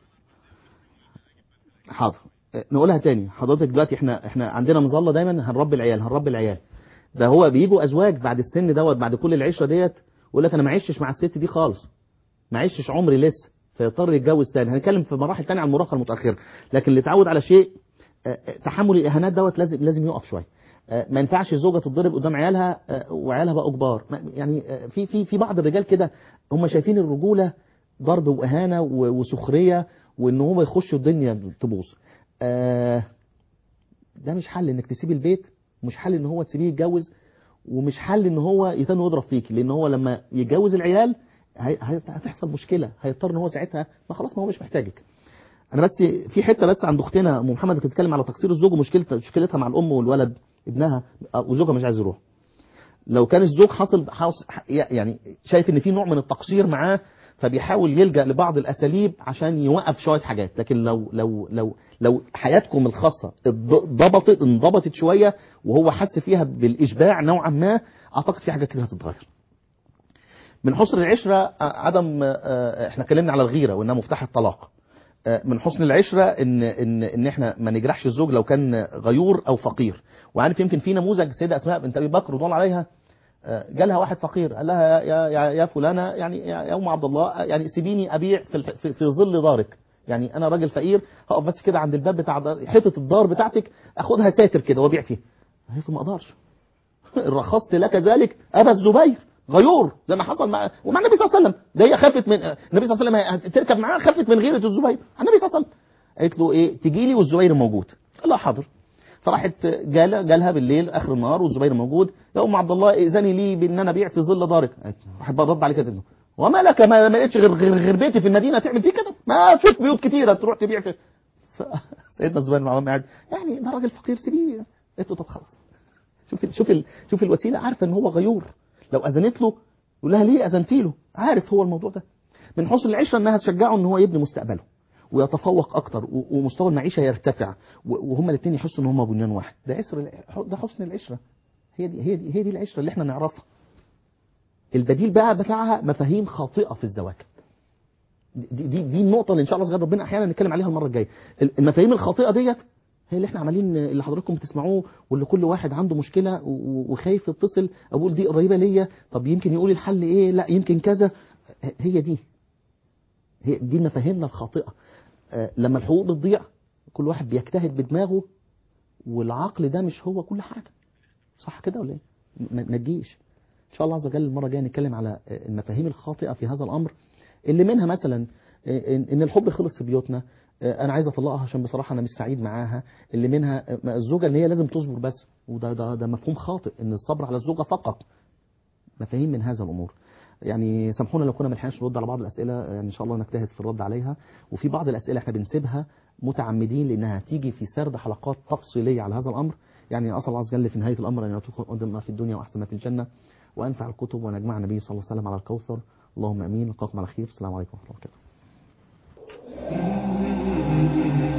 حاضر اه، نقولها تاني حضرتك دلوقتي احنا احنا عندنا مظله دايما هنربي العيال هنربي العيال ده هو بيجوا ازواج بعد السن دوت بعد كل العشره ديت يقول لك انا ما عشتش مع الست دي خالص ما عشتش عمري لسه فيضطر يتجوز تاني هنتكلم في مراحل تانية عن المراهقه المتاخره لكن اللي اتعود على شيء اه، اه، تحمل الاهانات دوت لازم لازم يقف شويه آه، ما ينفعش الزوجه تتضرب قدام عيالها آه، وعيالها بقوا كبار ما- يعني آه، في في في بعض الرجال كده هم شايفين الرجوله ضرب واهانه و- وسخريه وان هو يخش الدنيا تبوظ آه، ده مش حل انك تسيب البيت مش حل ان هو تسيبيه يتجوز ومش حل ان هو يتنه يضرب فيك لان هو لما يتجوز العيال هي- هي- هتحصل مشكله هيضطر ان هو ساعتها ما خلاص ما هو مش محتاجك انا بس في حته بس عند اختنا ام محمد كانت بتتكلم على تقصير الزوج ومشكلتها مشكلتها مع الام والولد ابنها وزوجها مش عايز يروح لو كان الزوج حاصل حاص يعني شايف ان في نوع من التقصير معاه فبيحاول يلجا لبعض الاساليب عشان يوقف شويه حاجات لكن لو لو لو لو حياتكم الخاصه اتض- ضبطت انضبطت شويه وهو حس فيها بالاشباع نوعا ما اعتقد في حاجات كتير هتتغير من حسن العشره آه، عدم آه، احنا اتكلمنا على الغيره وانها مفتاح الطلاق آه، من حسن العشره ان ان ان احنا ما نجرحش الزوج لو كان غيور او فقير وعارف يمكن في نموذج السيده اسماء بنت ابي بكر رضوان عليها آه، جالها واحد فقير قال لها يا يا يا فلانه يعني يا يا ام عبد الله آه، يعني سيبيني ابيع في الح- في, في ظل دارك يعني انا راجل فقير هقف بس كده عند الباب بتاع دار- حيطه الدار بتاعتك اخدها ساتر كده وابيع فيها قالت له ما اقدرش رخصت لك ذلك ابا الزبير غيور زي ما حصل مع ومع النبي صلى الله عليه وسلم ده هي خافت من النبي صلى الله عليه وسلم تركب معاه خافت من غيره الزبير النبي صلى الله عليه وسلم قالت له ايه تجي لي والزبير موجود قال لها حاضر فراحت جال جالها بالليل اخر النهار والزبير موجود يا ام عبد الله ائذني لي بان انا ابيع في ظل دارك قالت له- راحت بقى رد عليه كده وما لك ما ما لقيتش غير غير, غير بيتي في المدينه تعمل فيه كده ما تشوف بيوت كتيره تروح تبيع في ف- سيدنا الزبير بن العوام قاعد يعني ده راجل فقير سيبيه قالت له طب خلاص شوف ال- شوف ال- شوف الوسيله عارفه ان هو غيور لو اذنت له يقول لها ليه اذنتي له عارف هو الموضوع ده من حسن العشره انها تشجعه ان هو يبني مستقبله ويتفوق اكتر و- ومستوى المعيشه يرتفع و- وهما الاثنين يحسوا ان هما بنيان واحد ده عسر الع- ده حسن العشره هي دي هي دي هي دي العشره اللي احنا نعرفها البديل بقى بتاعها مفاهيم خاطئه في الزواج دي دي, دي النقطه اللي ان شاء الله صغير ربنا احيانا نتكلم عليها المره الجايه المفاهيم الخاطئه ديت هي اللي احنا عمالين اللي حضراتكم بتسمعوه واللي كل واحد عنده مشكله و- وخايف يتصل اقول دي قريبه ليا طب يمكن يقول الحل ايه لا يمكن كذا هي دي هي دي مفاهيمنا الخاطئه آه، لما الحقوق بتضيع كل واحد بيجتهد بدماغه والعقل ده مش هو كل حاجه صح كده ولا ايه ما ما تجيش ان شاء الله عز وجل المره الجايه نتكلم على آه، المفاهيم الخاطئه في هذا الامر اللي منها مثلا آه، ان إن الحب خلص في بيوتنا آه، انا عايز اطلقها عشان بصراحه انا مش سعيد معاها اللي منها آه، الزوجه ان هي لازم تصبر بس وده ده ده مفهوم خاطئ ان الصبر على الزوجه فقط مفاهيم من هذا الامور يعني سامحونا لو كنا ما لحقناش نرد على بعض الاسئله يعني ان شاء الله نجتهد في الرد عليها وفي بعض الاسئله احنا بنسيبها متعمدين لانها تيجي في سرد حلقات تفصيليه على هذا الامر يعني اسال الله عز وجل في نهايه الامر ان يعطيكم قدم ما في الدنيا واحسن ما في الجنه وانفع الكتب وان يجمع النبي صلى الله عليه وسلم على الكوثر اللهم امين نلقاكم على خير السلام عليكم ورحمه الله وبركاته